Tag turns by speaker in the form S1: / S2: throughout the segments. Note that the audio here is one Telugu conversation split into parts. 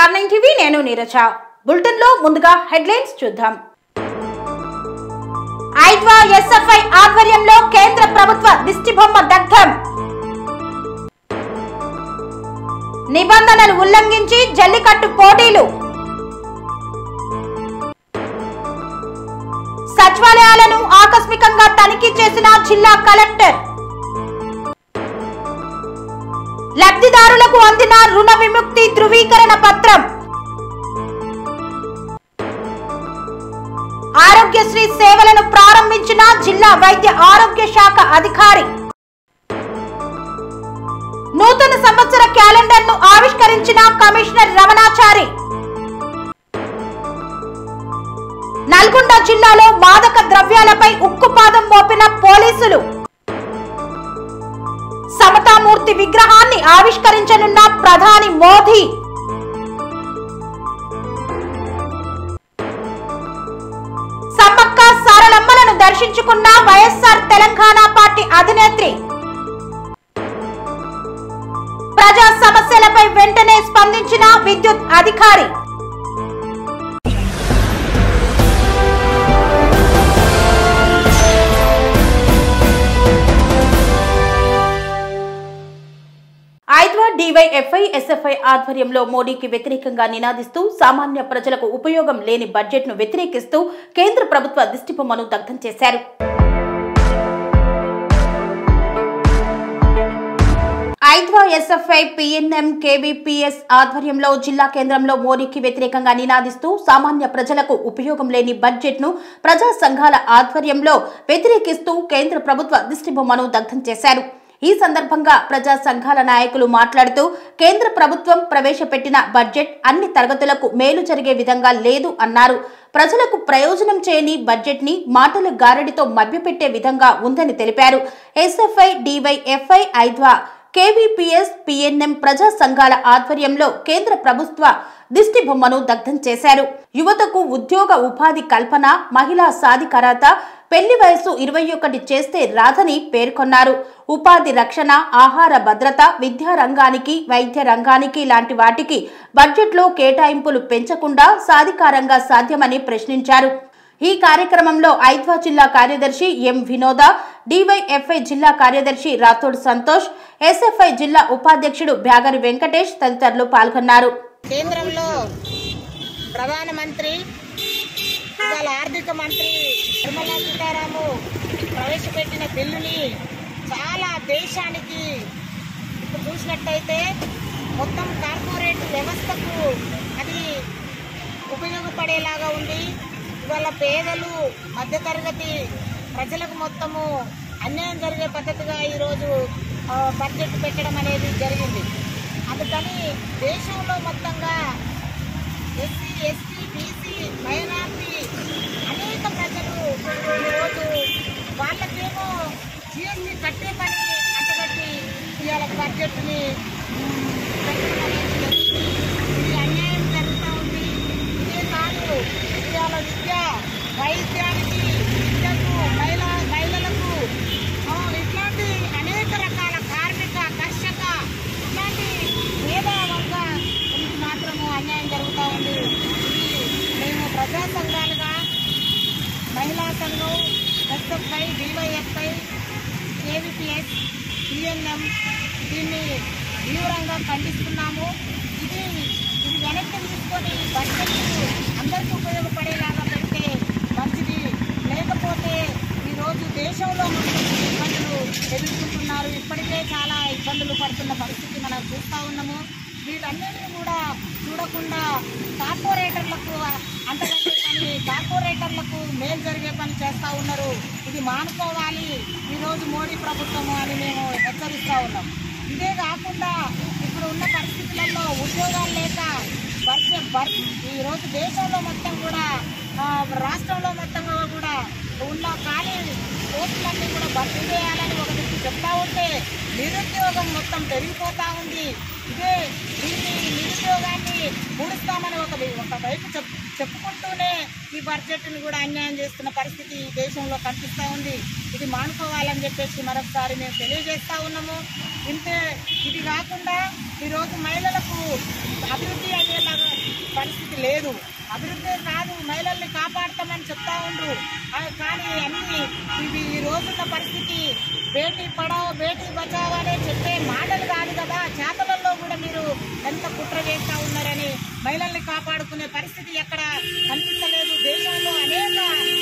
S1: ఆర్ నైన్ టీవీ నేను నీరజ బులెటిన్ లో ముందుగా హెడ్లైన్స్ చూద్దాం ఐద్వా ఎస్ఎఫ్ఐ ఆధ్వర్యంలో కేంద్ర ప్రభుత్వ దిష్టిబొమ్మ దగ్ధం నిబంధనలు ఉల్లంఘించి జల్లికట్టు పోటీలు సచివాలయాలను ఆకస్మికంగా తనిఖీ చేసిన జిల్లా కలెక్టర్ లబ్ధిదారులకు అందిన రుణ విముక్తి ధృవీకరణ పత్రం ఆరోగ్యశ్రీ సేవలను ప్రారంభించిన జిల్లా వైద్య ఆరోగ్య శాఖ అధికారి నూతన సంవత్సర క్యాలెండర్ ను ఆవిష్కరించిన కమిషనర్ రమణాచారి నల్గొండ జిల్లాలో మాదక ద్రవ్యాలపై ఉక్కుపాదం మోపిన పోలీసులు సమతామూర్తి విగ్రహాన్ని ఆవిష్కరించనున్న ప్రధాని మోదీ సమ్మక్క సారలమ్మలను దర్శించుకున్న వైఎస్ఆర్ తెలంగాణ పార్టీ అధినేత్రి ప్రజా సమస్యలపై వెంటనే స్పందించిన విద్యుత్ అధికారి ఐద్వా డివైఎఫ్ఐ ఎస్ఎఫ్ఐ ఆధ్వర్యంలో మోడీకి వ్యతిరేకంగా నినాదిస్తూ సామాన్య ప్రజలకు ఉపయోగం లేని బడ్జెట్ ను వ్యతిరేకిస్తూ కేంద్ర ప్రభుత్వ దిష్టిబొమ్మను దగ్ధం చేశారు ఐద్వా ఎస్ఎఫ్ఐ పిఎన్ఎం కేవీపీఎస్ ఆధ్వర్యంలో జిల్లా కేంద్రంలో మోడీకి వ్యతిరేకంగా నినాదిస్తూ సామాన్య ప్రజలకు ఉపయోగం లేని బడ్జెట్ ను ప్రజా సంఘాల ఆధ్వర్యంలో వ్యతిరేకిస్తూ కేంద్ర ప్రభుత్వ దిష్టిబొమ్మను దగ్ధం చేశారు ఈ సందర్భంగా ప్రజా సంఘాల నాయకులు మాట్లాడుతూ కేంద్ర ప్రభుత్వం ప్రవేశపెట్టిన బడ్జెట్ అన్ని తరగతులకు మేలు జరిగే విధంగా లేదు అన్నారు ప్రజలకు ప్రయోజనం చేయని బడ్జెట్ ని మాటల గారడితో మభ్యపెట్టే విధంగా ఉందని తెలిపారు ఎస్ఎఫ్ఐ డివైఎఫ్ఐ ఐద్వా కేవీపీఎస్ పిఎన్ఎం ప్రజా సంఘాల ఆధ్వర్యంలో కేంద్ర ప్రభుత్వ దిష్టి బొమ్మను దగ్ధం చేశారు యువతకు ఉద్యోగ ఉపాధి కల్పన మహిళా సాధికారత పెళ్లి వయసు ఇరవై ఒకటి చేస్తే రాదని పేర్కొన్నారు ఉపాధి రక్షణ ఆహార భద్రత విద్యా రంగానికి వైద్య రంగానికి లాంటి వాటికి బడ్జెట్లో కేటాయింపులు పెంచకుండా సాధికారంగా సాధ్యమని ప్రశ్నించారు ఈ కార్యక్రమంలో ఐద్వా జిల్లా కార్యదర్శి ఎం వినోద డివైఎఫ్ఐ జిల్లా కార్యదర్శి రాథోడ్ సంతోష్ ఎస్ఎఫ్ఐ జిల్లా ఉపాధ్యక్షుడు బ్యాగరి వెంకటేష్ తదితరులు పాల్గొన్నారు
S2: కేంద్రంలో ప్రధానమంత్రి ఇవాళ ఆర్థిక మంత్రి నిర్మలా సీతారాము ప్రవేశపెట్టిన బిల్లుని చాలా దేశానికి ఇప్పుడు చూసినట్టయితే మొత్తం కార్పొరేట్ వ్యవస్థకు అది ఉపయోగపడేలాగా ఉంది ఇవాళ పేదలు మధ్యతరగతి ప్రజలకు మొత్తము అన్యాయం జరిగే పద్ధతిగా ఈరోజు ఆ, బడ్జెట్ పెట్టడం అనేది జరిగింది అందుకని దేశంలో మొత్తంగా ఎస్సీ ఎస్టీ బీసీ మైనార్టీ అనేక ప్రజలు ఈరోజు వాళ్ళకేమో జిఎస్టీ కట్టే పని అంతగట్టి ఇవాళ బడ్జెట్ని పెట్టడం అనేది జరిగింది. ఇది అన్యాయం జరుగుతూ ఉంది ఇదే కాదు ఇవాళ విద్య వైద్యానికి విద్యకు మహిళ మహిళలకు ఆ, ఇట్లాంటి అనేక రకాల కార్మిక కర్షక ఇట్లాంటి పేద వర్గ వీళ్ళకి మాత్రము అన్యాయం జరుగుతూ ఉంది ఇది మేము ప్రజా సంఘాలుగా మహిళా సంఘం ఎస్ఎఫ్ఐ డివైఎఫ్ఐ కేవీపీఎస్ టిఎన్ఎం దీన్ని తీవ్రంగా ఖండిస్తున్నాము ఇది ఇది వెనక్కి తీసుకొని బడ్జెట్ అందరికీ ఉపయోగపడేలాగా పెడితే మంచిది లేకపోతే ఈరోజు దేశంలో మొత్తం ఇబ్బందులు ఎదుర్కొంటున్నారు ఇప్పటికే చాలా ఇబ్బందులు పడుతున్న పరిస్థితి మనం చూస్తూ ఉన్నాము వీటన్నిటిని కూడా చూడకుండా కార్పొరేటర్లకు అంతకంటే పని కార్పొరేటర్లకు మేలు జరిగే పని చేస్తూ ఉన్నారు ఇది మానుకోవాలి ఈరోజు మోడీ ప్రభుత్వము అని మేము హెచ్చరిస్తూ ఉన్నాం ఇదే కాకుండా ఇప్పుడు ఉన్న పరిస్థితులలో ఉద్యోగాలు లేక వర్ష వర్ ఈరోజు దేశంలో మొత్తం కూడా ఆ, రాష్ట్రంలో మొత్తం కూడా ఉన్న ఖాళీ పోస్టులన్నీ కూడా భర్తీ చేయాలని ఒక దిక్కు చెప్తా ఉంటే నిరుద్యోగం మొత్తం పెరిగిపోతా ఉంది ఇదే దీన్ని నిరుద్యోగాన్ని పూడుస్తామని ఒక ఒక వైపు చెప్ చెప్పుకుంటూనే ఈ బడ్జెట్ని కూడా అన్యాయం చేస్తున్న పరిస్థితి ఈ దేశంలో కనిపిస్తూ ఉంది ఇది మానుకోవాలని చెప్పేసి మరొకసారి మేము తెలియజేస్తా ఉన్నాము ఇంతే ఇది కాకుండా ఈరోజు మహిళలకు అభివృద్ధి అయ్యేలాగా పరిస్థితి లేదు అభివృద్ధి కాదు మహిళల్ని కాపాడతామని చెప్తా ఉండ్రు ఆ, కానీ అన్ని ఇవి ఈ రోజున్న పరిస్థితి బేటీ పడావో బేటీ బచావో అనే చెప్పే మాటలు కాదు కదా చేతలలో కూడా మీరు ఎంత కుట్ర చేస్తా ఉన్నారని మహిళల్ని కాపాడుకునే పరిస్థితి ఎక్కడ కనిపించలేదు దేశంలో అనేక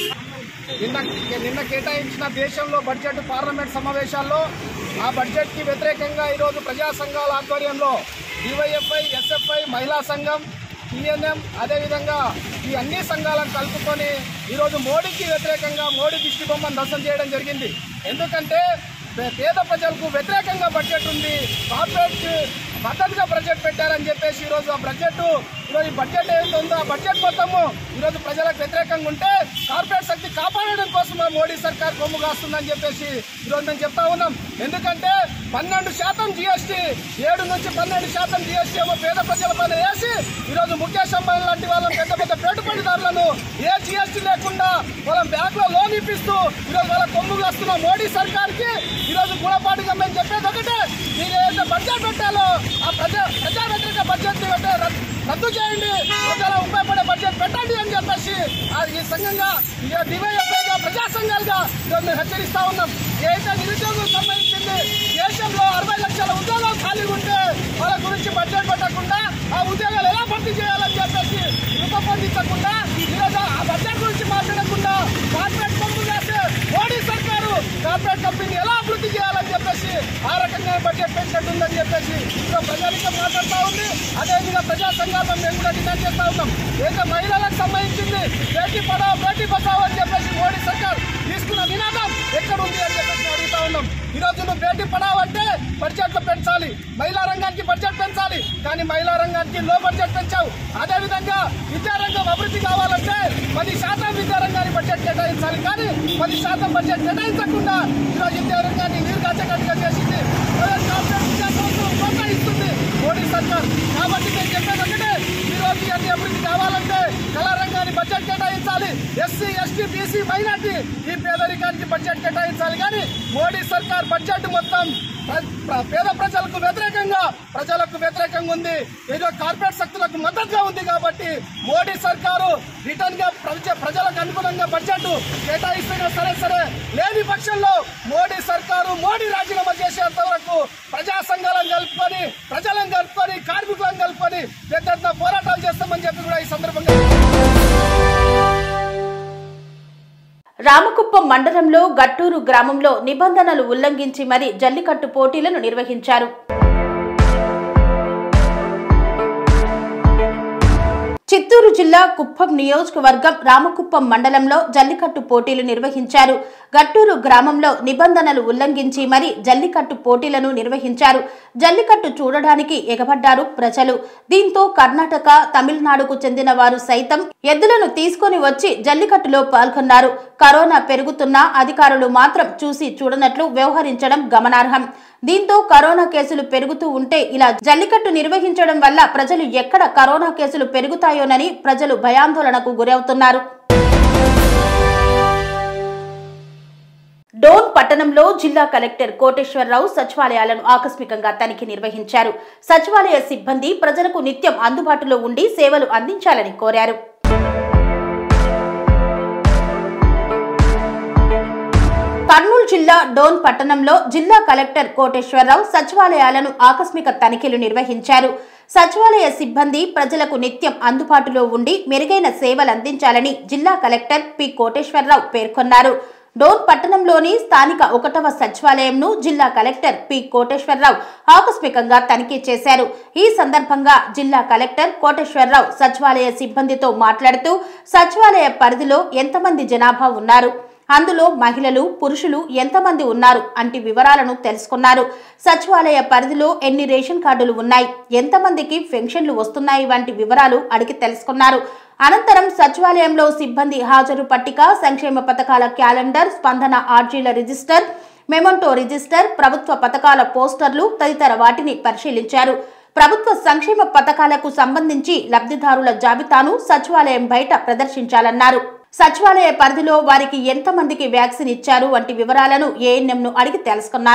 S3: నిన్న నిన్న కేటాయించిన దేశంలో బడ్జెట్ పార్లమెంట్ సమావేశాల్లో ఆ బడ్జెట్ కి వ్యతిరేకంగా ఈరోజు ప్రజా సంఘాల ఆధ్వర్యంలో డివైఎఫ్ఐ ఎస్ఎఫ్ఐ మహిళా సంఘం టీఎన్ఎం అదేవిధంగా ఈ అన్ని సంఘాలను కలుపుకొని ఈరోజు మోడీకి వ్యతిరేకంగా మోడీ దిష్టి బొమ్మను దర్శనం చేయడం జరిగింది ఎందుకంటే పే- పేద ప్రజలకు వ్యతిరేకంగా బడ్జెట్ ఉంది కార్పొరేట్ మద్దతుగా బడ్జెట్ పెట్టారని చెప్పేసి ఈరోజు ఆ బడ్జెట్ ఈరోజు ఈ బడ్జెట్ ఏదైతే ఉందో ఆ బడ్జెట్ మొత్తము ఈరోజు ప్రజలకు వ్యతిరేకంగా ఉంటే కార్పొరేట్ శక్తి కాపాడడం కోసం ఆ మోడీ సర్కార్ కొమ్ము కాస్తుందని చెప్పేసి ఈరోజు మేము చెప్తా ఉన్నాం ఎందుకంటే పన్నెండు శాతం జీఎస్టీ ఏడు నుంచి పన్నెండు శాతం జీఎస్టీ ఏమో పేద ప్రజల పైన వేసి ఈరోజు ముఖేష్ అంబానీ లాంటి వాళ్ళని పెద్ద పెద్ద పెట్టుబడిదారులను ఏ జీఎస్టీ లేకుండా వాళ్ళ బ్యాంక్ లో లోన్ ఇప్పిస్తూ ఈరోజు వాళ్ళ కొమ్ము కాస్తున్న మోడీ సర్కార్ కి ఈరోజు గుణపాటుగా మేము చెప్పేది ఒకటే మీరు ఏదైతే బడ్జెట్ పెట్టాలో ఆ ప్రజా ప్రజా వ్యతిరేక బడ్జెట్ ని పెట్టే రద్దు- రద్దు చేయండి ప్రజల ఉపయోగపడే బడ్జెట్ పెట్టండి అని చెప్పేసి ఆ ఈ సంఘంగా ఇక డివైఎఫ్ఐగా ప్రజా సంఘాలుగా ఈరోజు మేము హెచ్చరిస్తా ఉన్నాం ఏదైతే నిరుద్యోగం సంబంధించింది దేశంలో అరవై లక్షల ఉద్యోగాలు ఖాళీ ఉంటే వాళ్ళ గురించి బడ్జెట్ పెట్టకుండా ఆ ఉద్యోగాలు ఎలా భర్తీ చేయాలని చెప్పేసి రూపొందించకుండా ఈరోజు ఆ బడ్జెట్ గురించి మాట్లాడకుండా కార్పొరేట్ పంపు చేస్తే మోడీ సర్కారు కార్పొరేట్ కంపెనీ ఎలా అభివృద్ధి చేయాలని చెప్పేసి ఆ రకంగా బడ్జెట్ పెంచినట్టుందని చెప్పేసి ఇప్పుడు ప్రజానికం మాట్లాడుతూ ఉంది అదేవిధంగా ప్రజా సంఘాలను మేము కూడా డిమాండ్ చేస్తా ఉన్నాం ఏదో మహిళలకు సంబంధించింది బేటీ పడావో బేటీ బచావో అని చెప్పేసి మోడీ సర్కార్ తీసుకున్న నినాదం ఎక్కడ ఉంది అని చెప్పేసి మేము అడుగుతా ఉన్నాం ఈ రోజు నువ్వు బేటీ పడావో అంటే బడ్జెట్ లో పెంచాలి మహిళా రంగానికి బడ్జెట్ పెంచాలి కానీ మహిళా రంగానికి లో బడ్జెట్ పెంచావు అదే విధంగా విద్యారంగం అభివృద్ధి కావాలంటే పది శాతం విద్యారంగానికి బడ్జెట్ కేటాయించాలి కానీ పది శాతం బడ్జెట్ కేటాయించకుండా ఈరోజు విద్యారంగాన్ని నీరు కాచేటట్టుగా చేసింది ప్రైవేట్ కార్పొరేట్ విద్యా సంస్థలు ప్రోత్సహిస్తుంది మోడీ సర్కార్ కాబట్టి నేను చెప్పేది ఒకటే ఈ రోజు ఇవన్నీ అభివృద్ధి కావాలంటే కళారంగాన్ని బడ్జెట్ కేటాయించాలి ఎస్సీ ఎస్టీ బీసీ మైనార్టీ ఈ పేదరికానికి బడ్జెట్ కేటాయించాలి కానీ మోడీ సర్కార్ బడ్జెట్ మొత్తం ప్ర- ప్ర- పేద ప్రజలకు వ్యతిరేకంగా ప్రజలకు వ్యతిరేకంగా ఉంది ఏదో కార్పొరేట్ శక్తులకు మద్దతుగా ఉంది కాబట్టి మోడీ సర్కారు రిటర్న్ గా ప్రజ- ప్రజలకు అనుగుణంగా బడ్జెట్ కేటాయిస్తేనే సరే సరే లేని పక్షంలో మోడీ సర్కారు మోడీ రాజీనామా చేసేంత వరకు ప్రజా సంఘాలను కలుపుకొని ప్రజలను కలుపుకొని కార్మికులను కలుపుకొని పెద్ద ఎత్తున పోరాటాలు చేస్తామని చెప్పి కూడా ఈ సందర్భంగా
S1: రామకుప్పం మండలంలో గట్టూరు గ్రామంలో నిబంధనలు ఉల్లంఘించి మరి జల్లికట్టు పోటీలను నిర్వహించారు చిత్తూరు జిల్లా కుప్పం నియోజకవర్గం రామకుప్పం మండలంలో జల్లికట్టు పోటీలు నిర్వహించారు గట్టూరు గ్రామంలో నిబంధనలు ఉల్లంఘించి మరి జల్లికట్టు పోటీలను నిర్వహించారు జల్లికట్టు చూడడానికి ఎగబడ్డారు ప్రజలు దీంతో కర్ణాటక తమిళనాడుకు చెందిన వారు సైతం ఎద్దులను తీసుకొని వచ్చి జల్లికట్టులో పాల్గొన్నారు కరోనా పెరుగుతున్నా అధికారులు మాత్రం చూసి చూడనట్లు వ్యవహరించడం గమనార్హం దీంతో కరోనా కేసులు పెరుగుతూ ఉంటే ఇలా జల్లికట్టు నిర్వహించడం వల్ల ప్రజలు ఎక్కడ కరోనా కేసులు పెరుగుతాయోనని ప్రజలు భయాందోళనకు గురవుతున్నారు డోన్ పట్టణంలో జిల్లా కలెక్టర్ కోటేశ్వరరావు సచివాలయాలను ఆకస్మికంగా తనిఖీ నిర్వహించారు సచివాలయ సిబ్బంది ప్రజలకు నిత్యం అందుబాటులో ఉండి సేవలు అందించాలని కోరారు కర్నూలు జిల్లా డోన్ పట్టణంలో జిల్లా కలెక్టర్ కోటేశ్వరరావు సచివాలయాలను ఆకస్మిక తనిఖీలు నిర్వహించారు సచివాలయ సిబ్బంది ప్రజలకు నిత్యం అందుబాటులో ఉండి మెరుగైన సేవలు అందించాలని జిల్లా కలెక్టర్ పి కోటేశ్వరరావు పేర్కొన్నారు డోన్ పట్టణంలోని స్థానిక ఒకటవ సచివాలయంను జిల్లా కలెక్టర్ పి కోటేశ్వరరావు ఆకస్మికంగా తనిఖీ చేశారు ఈ సందర్భంగా జిల్లా కలెక్టర్ కోటేశ్వరరావు సచివాలయ సిబ్బందితో మాట్లాడుతూ సచివాలయ పరిధిలో ఎంతమంది జనాభా ఉన్నారు అందులో మహిళలు పురుషులు ఎంతమంది ఉన్నారు అంటి వివరాలను తెలుసుకున్నారు సచివాలయ పరిధిలో ఎన్ని రేషన్ కార్డులు ఉన్నాయి ఎంతమందికి పెన్షన్లు వస్తున్నాయి వంటి వివరాలు అడిగి తెలుసుకున్నారు అనంతరం సచివాలయంలో సిబ్బంది హాజరు పట్టిక సంక్షేమ పథకాల క్యాలెండర్ స్పందన ఆర్జీల రిజిస్టర్ మెమంటో రిజిస్టర్ ప్రభుత్వ పథకాల పోస్టర్లు తదితర వాటిని పరిశీలించారు ప్రభుత్వ సంక్షేమ పథకాలకు సంబంధించి లబ్ధిదారుల జాబితాను సచివాలయం బయట ప్రదర్శించాలన్నారు సచివాలయ పరిధిలో వారికి ఎంతమందికి వ్యాక్సిన్ ఇచ్చారు వంటి వివరాలను ఏఎన్ఎంను అడిగి తెలుసుకున్నారు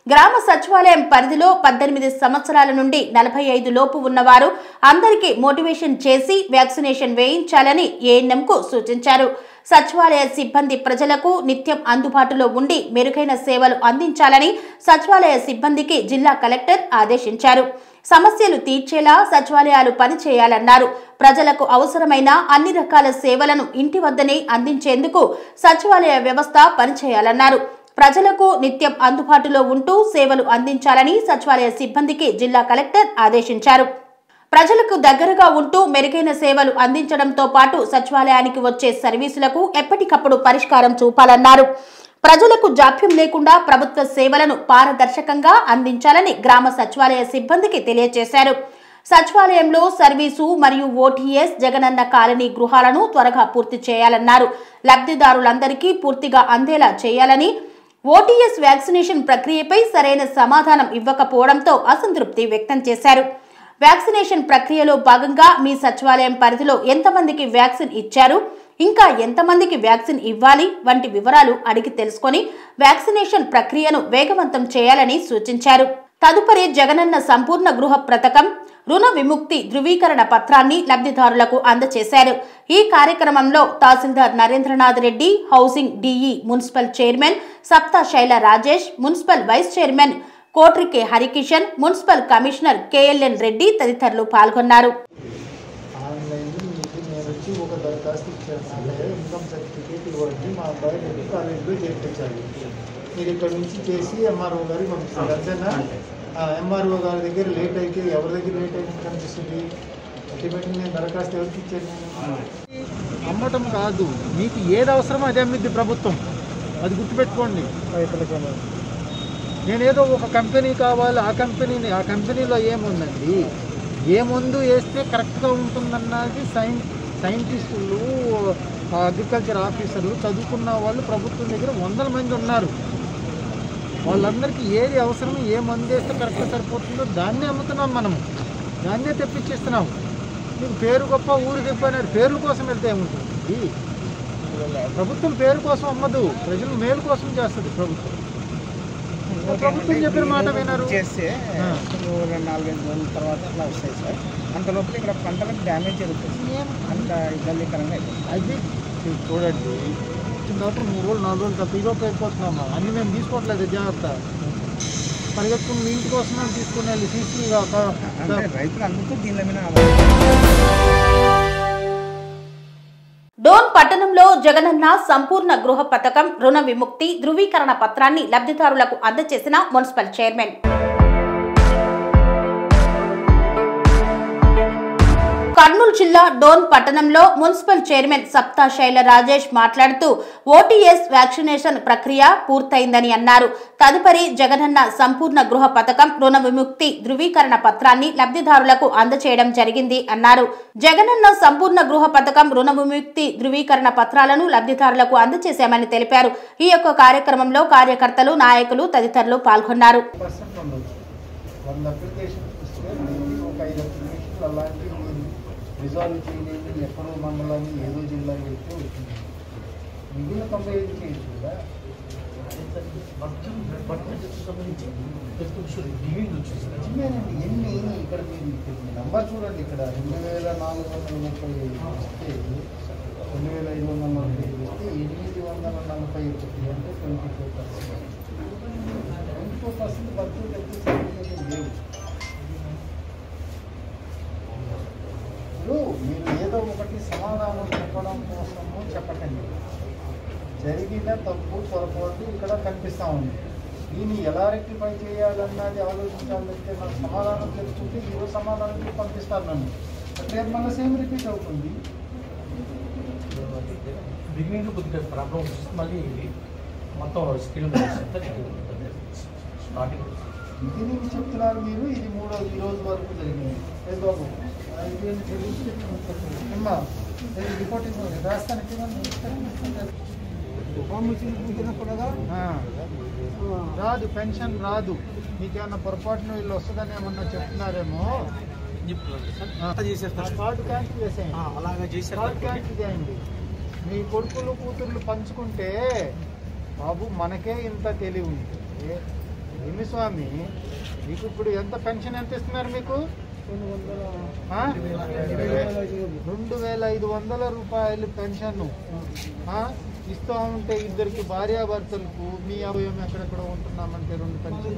S1: గ్రామ సచివాలయం పరిధిలో పద్దెనిమిది సంవత్సరాల నుండి నలభై ఐదు లోపు ఉన్నవారు అందరికీ మోటివేషన్ చేసి వ్యాక్సినేషన్ వేయించాలని ఏఎన్ఎంకు సూచించారు సచివాలయ సిబ్బంది ప్రజలకు నిత్యం అందుబాటులో ఉండి మెరుగైన సేవలు అందించాలని సచివాలయ సిబ్బందికి జిల్లా కలెక్టర్ ఆదేశించారు సమస్యలు తీర్చేలా సచివాలయాలు పనిచేయాలన్నారు ప్రజలకు అవసరమైన అన్ని రకాల సేవలను ఇంటి వద్దనే అందించేందుకు సచివాలయ వ్యవస్థ పనిచేయాలన్నారు ప్రజలకు నిత్యం అందుబాటులో ఉంటూ సేవలు అందించాలని సచివాలయ సిబ్బందికి జిల్లా కలెక్టర్ ఆదేశించారు ప్రజలకు దగ్గరగా ఉంటూ మెరుగైన సేవలు అందించడంతో పాటు సచివాలయానికి వచ్చే సర్వీసులకు ఎప్పటికప్పుడు పరిష్కారం చూపాలన్నారు ప్రజలకు జాప్యం లేకుండా ప్రభుత్వ సేవలను పారదర్శకంగా అందించాలని గ్రామ సచివాలయ సిబ్బందికి తెలియజేశారు సచివాలయంలో సర్వీసు మరియు ఓటీఎస్ జగనన్న కాలనీ గృహాలను త్వరగా పూర్తి చేయాలన్నారు లబ్ధిదారులందరికీ పూర్తిగా అందేలా చేయాలని ఓటీఎస్ వ్యాక్సినేషన్ ప్రక్రియపై సరైన సమాధానం ఇవ్వకపోవడంతో అసంతృప్తి వ్యక్తం చేశారు వ్యాక్సినేషన్ ప్రక్రియలో భాగంగా మీ సచివాలయం పరిధిలో ఎంతమందికి వ్యాక్సిన్ ఇచ్చారు ఇంకా ఎంతమందికి వ్యాక్సిన్ ఇవ్వాలి వంటి వివరాలు అడిగి తెలుసుకొని వ్యాక్సినేషన్ ప్రక్రియను వేగవంతం చేయాలని సూచించారు తదుపరి జగనన్న సంపూర్ణ గృహ పథకం రుణ విముక్తి ధృవీకరణ పత్రాన్ని లబ్ధిదారులకు అందజేశారు ఈ కార్యక్రమంలో tahsildar Narendranath Reddy housing DE municipal chairman Sapta Shaila Rajesh municipal vice chairman Kotrike Harikishan municipal commissioner KLN Reddy తదితరులు పాల్గొన్నారు
S4: ఆన్లైన్ మీకు నేను వచ్చి ఒక దరఖాస్తు ఇచ్చాను అంటే ఇన్కమ్ సర్టిఫికేట్ ఇవ్వండి మా అబ్బాయి రెడ్డి కాలేజీలో చేర్పించాలి మీరు ఇక్కడ నుంచి చేసి ఎంఆర్ఓ గారికి పంపిస్తారు అంతేనా ఎంఆర్ఓ గారి దగ్గర లేట్ అయితే ఎవరి దగ్గర లేట్ అయితే కనిపిస్తుంది అల్టిమేట్లీ నేను దరఖాస్తు ఎవరికి ఇచ్చాను నేను అమ్మటం కాదు మీకు ఏది అవసరమో అదే అమ్మిద్ది ప్రభుత్వం అది గుర్తుపెట్టుకోండి నేనేదో ఒక కంపెనీ కావాలి ఆ కంపెనీని ఆ కంపెనీలో ఏముందండి ఏ మందు వేస్తే కరెక్ట్గా ఉంటుందన్నది సైన్ సైంటిస్టులు అగ్రికల్చర్ ఆఫీసర్లు చదువుకున్న వాళ్ళు ప్రభుత్వం దగ్గర వందల మంది ఉన్నారు వాళ్ళందరికీ ఏది అవసరం ఏ మందు వేస్తే కరెక్ట్గా సరిపోతుందో దాన్నే అమ్ముతున్నాం మనము దాన్నే తెప్పించేస్తున్నాం మీకు పేరు గొప్ప ఊరు గొప్ప అనేది పేర్ల కోసం వెళ్తే ఏముంటుంది ప్రభుత్వం పేరు కోసం అమ్మదు ప్రజలు మేలు కోసం చేస్తుంది ప్రభుత్వం ప్రభుత్వం చెప్పిన మాట వినరు
S5: చేస్తే
S4: ఆ.
S5: రెండు నాలుగైదు రోజుల తర్వాత అట్లా వస్తాయి సార్ అంత లోపల ఇక్కడ పంటలకు డ్యామేజ్ జరుగుతుంది
S4: ఏం
S5: అంత ఇబ్బందికరంగా అయిపోతుంది
S4: అది ఇది చూడండి వచ్చిన తర్వాత మూడు రోజులు నాలుగు రోజులు తప్ప ఈరోజు అయిపోతున్నామా అన్ని మేము తీసుకోవట్లేదు జాగ్రత్త పరిగెత్తుకుని మీ ఇంటి కోసం మేము తీసుకుని వెళ్ళి సీసీ
S5: అంటే రైతులు అందుకు దీని మీద ఆధారపడి
S1: డోన్ పట్టణంలో జగనన్న సంపూర్ణ గృహ పథకం రుణ విముక్తి ధృవీకరణ పత్రాన్ని లబ్ధిదారులకు అందజేసిన మున్సిపల్ చైర్మన్ కర్నూలు జిల్లా డోన్ పట్టణంలో మున్సిపల్ చైర్మన్ సప్తా శైల రాజేష్ మాట్లాడుతూ ఓటీఎస్ వ్యాక్సినేషన్ ప్రక్రియ పూర్తయిందని అన్నారు తదుపరి జగనన్న సంపూర్ణ గృహ పథకం రుణ విముక్తి ధృవీకరణ పత్రాన్ని లబ్ధిదారులకు అందజేయడం జరిగింది అన్నారు జగనన్న సంపూర్ణ గృహ పథకం రుణ విముక్తి ధృవీకరణ పత్రాలను లబ్ధిదారులకు అందజేశామని తెలిపారు ఈ యొక్క కార్యక్రమంలో కార్యకర్తలు నాయకులు తదితరులు పాల్గొన్నారు
S4: పర్సెంట్ ఉండొచ్చు వంద అప్లికేషన్ ఇస్తే maybe ఒక ఐదు అప్లికేషన్లు అలాంటివి మీరు రిజాల్వ్ చేయలేదు ఎక్కడో మండలాన్ని ఏదో జిల్లా వెళ్తే వచ్చింది మిగిలిన తొంభై ఐదు చేయొచ్చు కదా నిజమేనండి ఎన్ని ఇక్కడ మీరు ఇక్కడ మీ నంబర్ చూడండి ఇక్కడ రెండు వేల నాలుగు వందల ముప్పై ఐదు వస్తే రెండు వేల ఐదు వందల నలభై ఐదు వస్తే ఎనిమిది వందల నలభై ఒకటి అంటే twenty four percent twenty four percent బతుకు సర్టిఫికేషన్ లేవు ఇప్పుడు మీరు ఏదో ఒకటి సమాధానం చెప్పడం కోసము చెప్పకండి జరిగిన తప్పు పొరపాటు ఇక్కడ కనిపిస్తూ ఉంది దీన్ని ఎలా రెక్టిఫై చేయాలన్నది ఆలోచించాలి తప్పితే నాకు సమాధానం తెలుసుకుంటే ఈరోజు సమాధానం చెప్పి పంపిస్తాను నన్ను రేపు మళ్ళీ సేమ్ రిపీట్ అవుతుంది
S6: బిగినింగ్ కొద్దిగా ప్రాబ్లం వస్తుంది మళ్ళీ ఇది మొత్తం స్కిల్ స్టార్టింగ్
S4: ఇది నీకు చెప్తున్నారు మీరు ఇది మూడో ఈ రోజు వరకు జరిగింది ఏ బాబు ఆ, ఇదేం తెలియదు. అమ్మా ఇది రిపోర్ట్ ఇవ్వండి. రాస్తానికి ఇవ్వండి. ఆ. రాదు పెన్షన్ రాదు మీకేమన్నా పొరపాటున వీళ్ళు వస్తుందని ఏమన్నా చెప్తున్నారేమో ఆ కార్డు క్యాన్సిల్ చేసేయండి
S6: అలాగా
S4: కార్డు క్యాన్సిల్ చేయండి మీ కొడుకులు కూతుర్లు పంచుకుంటే బాబు మనకే ఇంత తెలివి ఉంటే ఏమి స్వామి మీకు ఇప్పుడు ఎంత పెన్షన్ ఎంత ఇస్తున్నారు మీకు ఆ? రెండు వేల ఐదు వందల రూపాయలు పెన్షన్ ఇస్తూ ఉంటే ఇద్దరికి భార్యాభర్తలకు మీ అభయం ఎక్కడెక్కడ ఉంటున్నామంటే రెండు పెన్షన్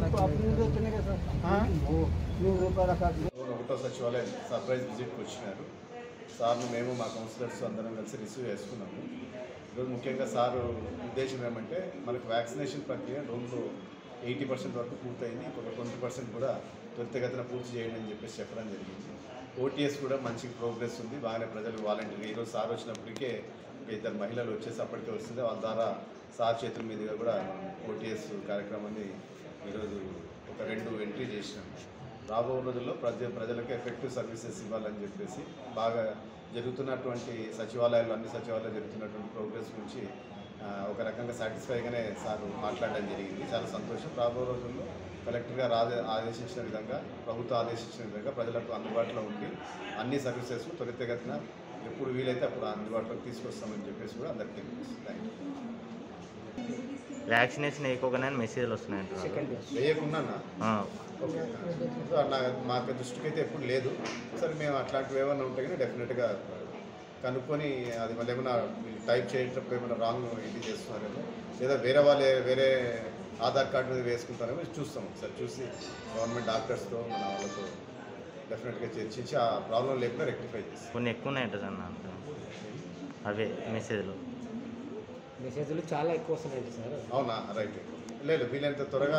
S7: ఒకటో సచివాలయం సర్ప్రైజ్ విజిట్కి వచ్చినారు సార్ను మేము మా కౌన్సిలర్స్ అందరం కలిసి రిసీవ్ చేసుకున్నాము ఈరోజు ముఖ్యంగా సార్ ఉద్దేశం ఏమంటే మనకు వ్యాక్సినేషన్ ప్రక్రియ రోజులో ఎయిటీ పర్సెంట్ వరకు పూర్తయింది ఇంకొక ట్వంటీ పర్సెంట్ కూడా త్వరితగతిన పూర్తి చేయండి అని చెప్పేసి చెప్పడం జరిగింది ఓటీఎస్ కూడా మంచి ప్రోగ్రెస్ ఉంది బాగానే ప్రజలు వాలంటీర్గా ఈరోజు సార్ వచ్చినప్పటికే ఒక ఇద్దరు మహిళలు వచ్చేసి అప్పటికే వస్తుంది వాళ్ళ ద్వారా సార్ చేతుల మీదుగా కూడా ఓటీఎస్ కార్యక్రమాన్ని ఈరోజు ఒక రెండు ఎంట్రీ చేసినాం రాబో రోజుల్లో ప్రజ ప్రజలకు ఎఫెక్టివ్ సర్వీసెస్ ఇవ్వాలని చెప్పేసి బాగా జరుగుతున్నటువంటి సచివాలయాలు అన్ని సచివాలయాలు జరుగుతున్నటువంటి ప్రోగ్రెస్ గురించి ఆ, ఒక రకంగా సాటిస్ఫైగానే సార్ మాట్లాడడం జరిగింది చాలా సంతోషం రాబో రోజుల్లో కలెక్టర్ గారు ఆదే ఆదేశించిన విధంగా ప్రభుత్వం ఆదేశించిన విధంగా ప్రజలకు అందుబాటులో ఉండి అన్ని సర్వీసెస్ త్వరితగతిన ఎప్పుడు వీలైతే అప్పుడు అందుబాటులోకి తీసుకొస్తామని చెప్పేసి కూడా అందరికీ తెలియజేస్తాను థ్యాంక్ యూ
S8: వ్యాక్సినేషన్ వేయకోగానే మెసేజ్లు వస్తున్నాయి అంటున్నారు.
S7: వేయకుండా
S8: ఆ
S7: ఓకే సో నా మాకు దృష్టికి అయితే ఎప్పుడు లేదు సరే మేము అట్లాంటివి ఏమైనా ఉంటే కానీ డెఫినెట్గా కనుక్కొని అది మళ్ళీ ఏమైనా వీళ్ళు టైప్ చేసేటప్పుడు ఏమైనా రాంగ్ ఇది చేస్తున్నారేమో లేదా వేరే వాళ్ళే వేరే ఆధార్ కార్డు మీద వేసుకుంటారేమో ఇది చూస్తాం ఒకసారి చూసి గవర్నమెంట్ డాక్టర్స్తో మన వాళ్ళతో డెఫినెట్గా చర్చించి ఆ ప్రాబ్లం లేకుండా రెక్టిఫై చేస్తాం
S8: కొన్ని ఎక్కువ ఉన్నాయంట సార్ నా అవే మెసేజ్లు
S5: మెసేజ్లు చాలా ఎక్కువ వస్తున్నాయి సార్
S7: అవునా రైట్ లేదు వీలైనంత త్వరగా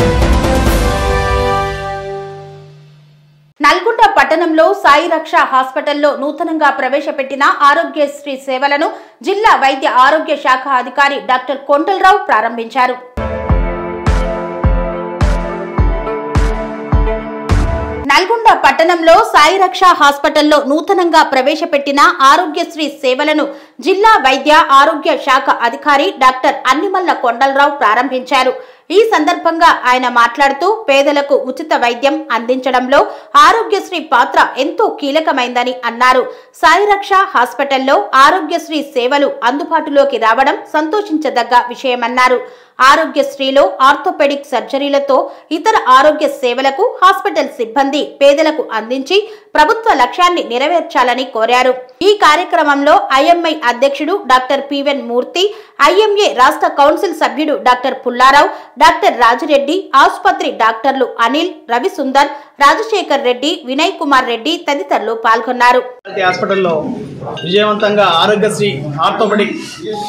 S1: నల్గొండ పట్టణంలో సాయి రక్ష హాస్పిటల్లో నూతనంగా ప్రవేశపెట్టిన ఆరోగ్యశ్రీ సేవలను జిల్లా వైద్య ఆరోగ్య శాఖ అధికారి డాక్టర్ కొండలరావు ప్రారంభించారు నల్గొండ పట్టణంలో సాయి రక్ష హాస్పిటల్లో నూతనంగా ప్రవేశపెట్టిన ఆరోగ్యశ్రీ సేవలను జిల్లా వైద్య ఆరోగ్య శాఖ అధికారి డాక్టర్ అన్నిమల్ల కొండలరావు ప్రారంభించారు ఈ సందర్భంగా ఆయన మాట్లాడుతూ పేదలకు ఉచిత వైద్యం అందించడంలో ఆరోగ్యశ్రీ పాత్ర ఎంతో కీలకమైందని అన్నారు సాయిరక్ష హాస్పిటల్లో ఆరోగ్యశ్రీ సేవలు అందుబాటులోకి రావడం సంతోషించదగ్గ విషయమన్నారు ఆరోగ్యశ్రీలో ఆర్థోపెడిక్ సర్జరీలతో ఇతర ఆరోగ్య సేవలకు హాస్పిటల్ సిబ్బంది పేదలకు అందించి ప్రభుత్వ లక్ష్యాన్ని నెరవేర్చాలని కోరారు ఈ కార్యక్రమంలో ఐఎంఐ అధ్యక్షుడు డాక్టర్ పివెన్ మూర్తి ఐఎంఏ రాష్ట్ర కౌన్సిల్ సభ్యుడు డాక్టర్ పుల్లారావు డాక్టర్ రాజిరెడ్డి ఆసుపత్రి డాక్టర్లు అనిల్ రవిసుందర్ రాజశేఖర్ రెడ్డి వినయ్ కుమార్ రెడ్డి తదితరులు పాల్గొన్నారు
S9: ప్రతి హాస్పిటల్లో విజయవంతంగా ఆరోగ్యశ్రీ ఆర్థోపెడిక్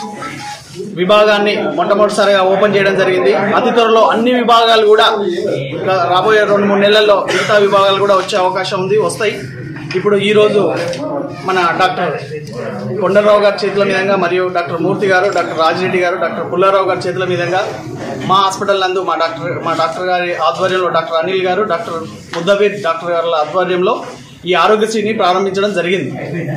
S9: విభాగాన్ని మొట్టమొదటిసారిగా ఓపెన్ చేయడం జరిగింది అతి త్వరలో అన్ని విభాగాలు కూడా ఇంకా రాబోయే రెండు మూడు నెలల్లో మిగతా విభాగాలు కూడా వచ్చే అవకాశం ఉంది వస్తాయి ఇప్పుడు ఈ రోజు మన డాక్టర్ కొండలరావు గారి చేతుల మీదుగా మరియు డాక్టర్ మూర్తి గారు డాక్టర్ రాజిరెడ్డి గారు డాక్టర్ పుల్లారావు గారి చేతుల మీదుగా మా హాస్పిటల్ నందు మా డాక్టర్ మా డాక్టర్ గారి ఆధ్వర్యంలో డాక్టర్ అనిల్ గారు డాక్టర్ ముద్దబీర్ డాక్టర్ గారి ఆధ్వర్యంలో ఈ ఆరోగ్యశ్రీని ప్రారంభించడం జరిగింది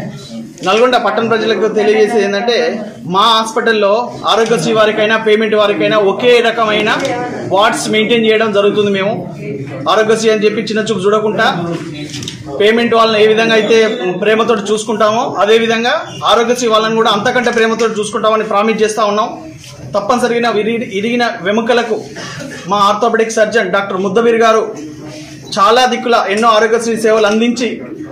S9: నల్గొండ పట్టణ ప్రజలకు తెలియజేసేది ఏంటంటే మా హాస్పిటల్లో ఆరోగ్యశ్రీ వారికైనా పేమెంట్ వారికైనా ఒకే రకమైన వార్డ్స్ మెయింటైన్ చేయడం జరుగుతుంది మేము ఆరోగ్యశ్రీ అని చెప్పి చిన్న చూపు చూడకుండా పేమెంట్ వాళ్ళని ఏ విధంగా అయితే ప్రేమతో చూసుకుంటామో అదే విధంగా ఆరోగ్యశ్రీ వాళ్ళని కూడా అంతకంటే ప్రేమతో చూసుకుంటామని ప్రామిస్ చేస్తా ఉన్నాం తప్పనిసరిగా విరిగి ఇరిగిన వెముకలకు మా ఆర్థోపెడిక్ సర్జన్ డాక్టర్ ముద్దవీర్ గారు చాలా దిక్కుల ఎన్నో ఆరోగ్యశ్రీ సేవలు అందించి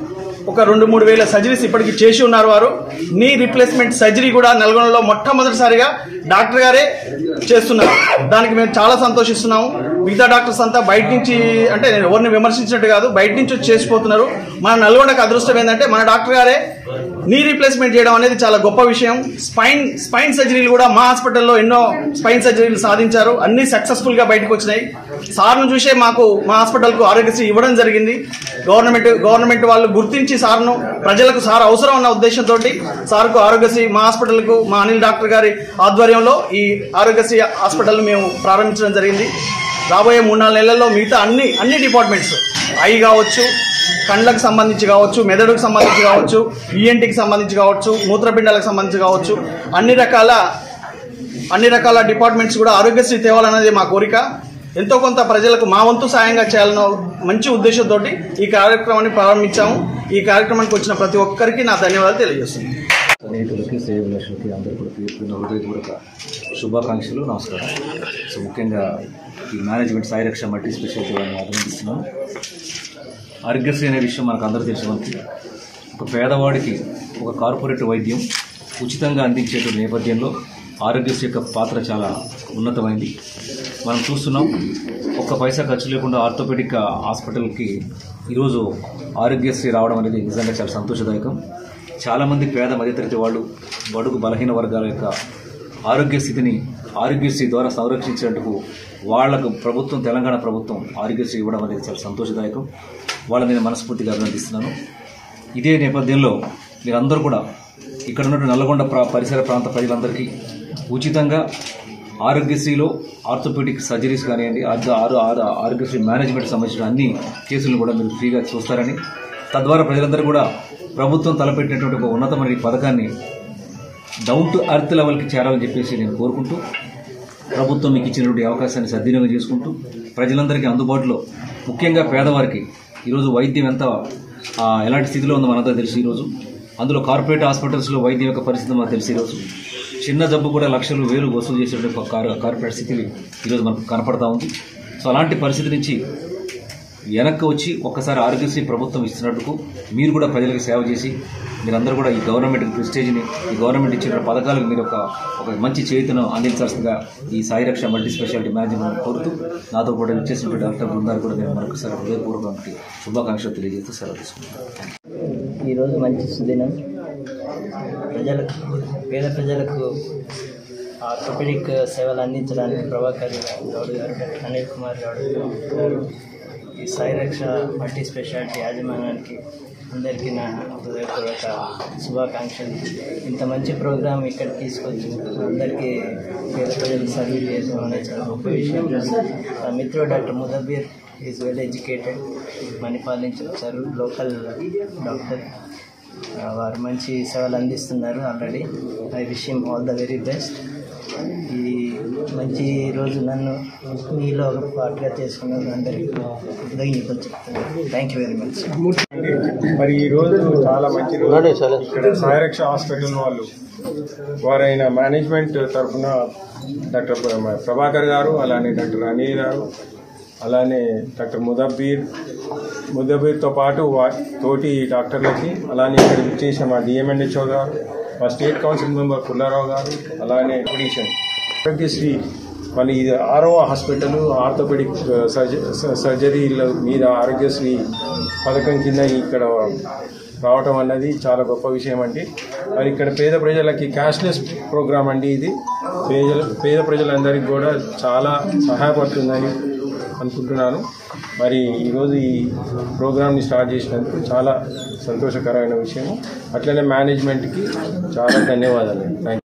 S9: ఒక రెండు మూడు వేల సర్జరీస్ ఇప్పటికి చేసి ఉన్నారు వారు నీ రీప్లేస్మెంట్ సర్జరీ కూడా నల్గొండలో మొట్టమొదటిసారిగా డాక్టర్ గారే చేస్తున్నారు దానికి మేము చాలా సంతోషిస్తున్నాము మిగతా డాక్టర్స్ అంతా బయట నుంచి అంటే నేను ఎవరిని విమర్శించినట్టు కాదు బయట నుంచి వచ్చి చేసిపోతున్నారు మన నల్గొండకు అదృష్టం ఏంటంటే మన డాక్టర్ గారే నీ రీప్లేస్మెంట్ చేయడం అనేది చాలా గొప్ప విషయం స్పైన్ స్పైన్ సర్జరీలు కూడా మా హాస్పిటల్లో ఎన్నో స్పైన్ సర్జరీలు సాధించారు అన్ని సక్సెస్ఫుల్ గా బయటకు వచ్చినాయి సార్ను చూసే మాకు మా హాస్పిటల్ కు ఆరోగ్యశ్రీ ఇవ్వడం జరిగింది గవర్నమెంట్ గవర్నమెంట్ వాళ్ళు గుర్తించి సార్ను ప్రజలకు సార్ అవసరం ఉన్న ఉద్దేశంతో సార్కు ఆరోగ్యశ్రీ మా హాస్పిటల్ కు మా అనిల్ డాక్టర్ గారి ఆధ్వర్యంలో ఈ ఆరోగ్యశ్రీ హాస్పిటల్ మేము ప్రారంభించడం జరిగింది రాబోయే మూడు నాలుగు నెలల్లో మిగతా అన్ని అన్ని డిపార్ట్మెంట్స్ ఐ కావచ్చు కండ్లకు సంబంధించి కావచ్చు మెదడుకు సంబంధించి కావచ్చు ఈఎన్టీకి సంబంధించి కావచ్చు మూత్రపిండాలకు సంబంధించి కావచ్చు అన్ని రకాల అన్ని రకాల డిపార్ట్మెంట్స్ కూడా ఆరోగ్యశ్రీ తేవాలన్నది మా కోరిక ఎంతో కొంత ప్రజలకు మా వంతు సాయంగా చేయాలన్న మంచి ఉద్దేశంతో ఈ కార్యక్రమాన్ని ప్రారంభించాము ఈ కార్యక్రమానికి వచ్చిన ప్రతి ఒక్కరికి నా ధన్యవాదాలు తెలియజేస్తున్నాను
S10: స్నేహితులకి సేవలకి అందరికీ కూడా తీర్పున హృదయపూర్వక శుభాకాంక్షలు నమస్కారం సో ముఖ్యంగా ఈ మేనేజ్మెంట్ సాయి రక్ష మల్టీ స్పెషాలిటీ వారిని అభినందిస్తున్నాను ఆరోగ్యశ్రీ అనే విషయం మనకు అందరూ తెలిసి మనకి ఒక పేదవాడికి ఒక కార్పొరేట్ వైద్యం ఉచితంగా అందించేటువంటి నేపథ్యంలో ఆరోగ్యశ్రీ యొక్క పాత్ర చాలా ఉన్నతమైంది మనం చూస్తున్నాం ఒక్క పైసా ఖర్చు లేకుండా ఆర్థోపెడిక్ హాస్పిటల్కి ఈరోజు ఆరోగ్యశ్రీ రావడం అనేది నిజంగా చాలా సంతోషదాయకం చాలామంది పేద మధ్యతరగతి వాళ్ళు బడుగు బలహీన వర్గాల యొక్క ఆరోగ్య స్థితిని ఆరోగ్యశ్రీ ద్వారా సంరక్షించేందుకు వాళ్లకు ప్రభుత్వం తెలంగాణ ప్రభుత్వం ఆరోగ్యశ్రీ ఇవ్వడం అనేది చాలా సంతోషదాయకం వాళ్ళని నేను మనస్ఫూర్తిగా అభినందిస్తున్నాను ఇదే నేపథ్యంలో మీరందరూ కూడా ఇక్కడ ఉన్నటువంటి నల్లగొండ ప్రా పరిసర ప్రాంత ప్రజలందరికీ ఉచితంగా ఆరోగ్యశ్రీలో ఆర్థోపెడిక్ సర్జరీస్ కానివ్వండి ఆరు ఆరు ఆరు ఆరోగ్యశ్రీ మేనేజ్మెంట్ సంబంధించిన అన్ని కేసులను కూడా మీరు ఫ్రీగా చూస్తారని తద్వారా ప్రజలందరూ కూడా ప్రభుత్వం తలపెట్టినటువంటి ఒక ఉన్నతమైన ఈ పథకాన్ని డౌన్ టు అర్త్ లెవెల్కి చేరాలని చెప్పేసి నేను కోరుకుంటూ ప్రభుత్వం మీకు ఇచ్చినటువంటి అవకాశాన్ని సద్వినియోగం చేసుకుంటూ ప్రజలందరికీ అందుబాటులో ముఖ్యంగా పేదవారికి ఈరోజు వైద్యం ఎంత ఆ, ఎలాంటి స్థితిలో ఉందో మనంతా తెలుసు ఈరోజు అందులో కార్పొరేట్ హాస్పిటల్స్లో వైద్యం యొక్క పరిస్థితి మనకు తెలుసు ఈరోజు చిన్న జబ్బు కూడా లక్షలు వేలు వసూలు చేసేటువంటి ఒక కార్ కార్పొరేట్ స్థితి ఈరోజు మనకు కనపడతా ఉంది సో అలాంటి పరిస్థితి నుంచి వెనక్కి వచ్చి ఒక్కసారి ఆరోగ్యశ్రీ ప్రభుత్వం ఇస్తున్నట్టుకు మీరు కూడా ప్రజలకు సేవ చేసి మీరందరూ కూడా ఈ గవర్నమెంట్ ప్రెస్టేజ్ని ఈ గవర్నమెంట్ ఇచ్చిన పథకాలకు మీరు ఒక ఒక మంచి చేతును అందించాల్సిందిగా ఈ సాయి రక్ష మల్టీ స్పెషాలిటీ మేనేజ్మెంట్ కోరుతూ నాతో కూడా ఇచ్చేసినటువంటి డాక్టర్ బృందాలు కూడా నేను మరొకసారి హృదయపూర్వకమైన శుభాకాంక్షలు తెలియజేస్తూ సెలవు తీసుకుంటాను
S11: ఈరోజు మంచి సుదినం ప్రజలకు పేద ప్రజలకు ఆర్థోపెడిక్ సేవలు అందించడానికి ప్రభాకర్ గౌడ్ గారు అనిల్ కుమార్ గౌడ్ గారు ఈ సాయి రక్ష మల్టీ స్పెషాలిటీ యాజమాన్యానికి అందరికీ నా హృదయపూర్వక శుభాకాంక్షలు ఇంత మంచి ప్రోగ్రాం ఇక్కడ తీసుకొచ్చి అందరికీ పేద ప్రజలు సర్వీస్ చేయడం అనేది చాలా గొప్ప విషయం నా మిత్రుడు doctor Mudabir is well educated Manipal నుంచి వచ్చారు లోకల్ డాక్టర్ ఆ, వారు మంచి సేవలు అందిస్తున్నారు already I wish him all the very best ఈ మంచి రోజు నన్ను మీలో ఒక పార్ట్గా చేసుకున్నందుకు అందరికీ కృతజ్ఞతలు చెప్తున్నాను థ్యాంక్ యూ వెరీ మచ్
S12: మరి ఈ రోజు చాలా మంచి రోజు ఇక్కడ సాయరక్ష హాస్పిటల్ వాళ్ళు వారైన మేనేజ్మెంట్ తరఫున డాక్టర్ ప్ర- ప్రభాకర్ గారు అలానే డాక్టర్ అనిల్ గారు అలానే డాక్టర్ ముదబ్బీర్ ముదబ్బీర్తో పాటు వా- తోటి డాక్టర్లకి అలానే ఇక్కడ విచ్చేసిన మా డిఎంఎన్హెచ్ఓ గారు మా స్టేట్ కౌన్సిల్ మెంబర్ పుల్లారావు గారు అలానే పొడిషన్ ఆరోగ్యశ్రీ మళ్ళీ ఇది ఆరవ హాస్పిటల్ ఆర్థోపెడిక్ సర్జ సర్జరీల మీద ఆరోగ్యశ్రీ పథకం కింద ఇక్కడ రావటం అన్నది చాలా గొప్ప విషయం అండి మరి ఇక్కడ పేద ప్రజలకి క్యాష్లెస్ ప్రోగ్రామ్ అండి ఇది పేద పేద ప్రజలందరికీ కూడా చాలా సహాయపడుతుందని అనుకుంటున్నాను మరి ఈరోజు ఈ ప్రోగ్రామ్ని స్టార్ట్ చేసినందుకు చాలా సంతోషకరమైన విషయం అట్లనే మేనేజ్మెంట్కి చాలా ధన్యవాదాలు థ్యాంక్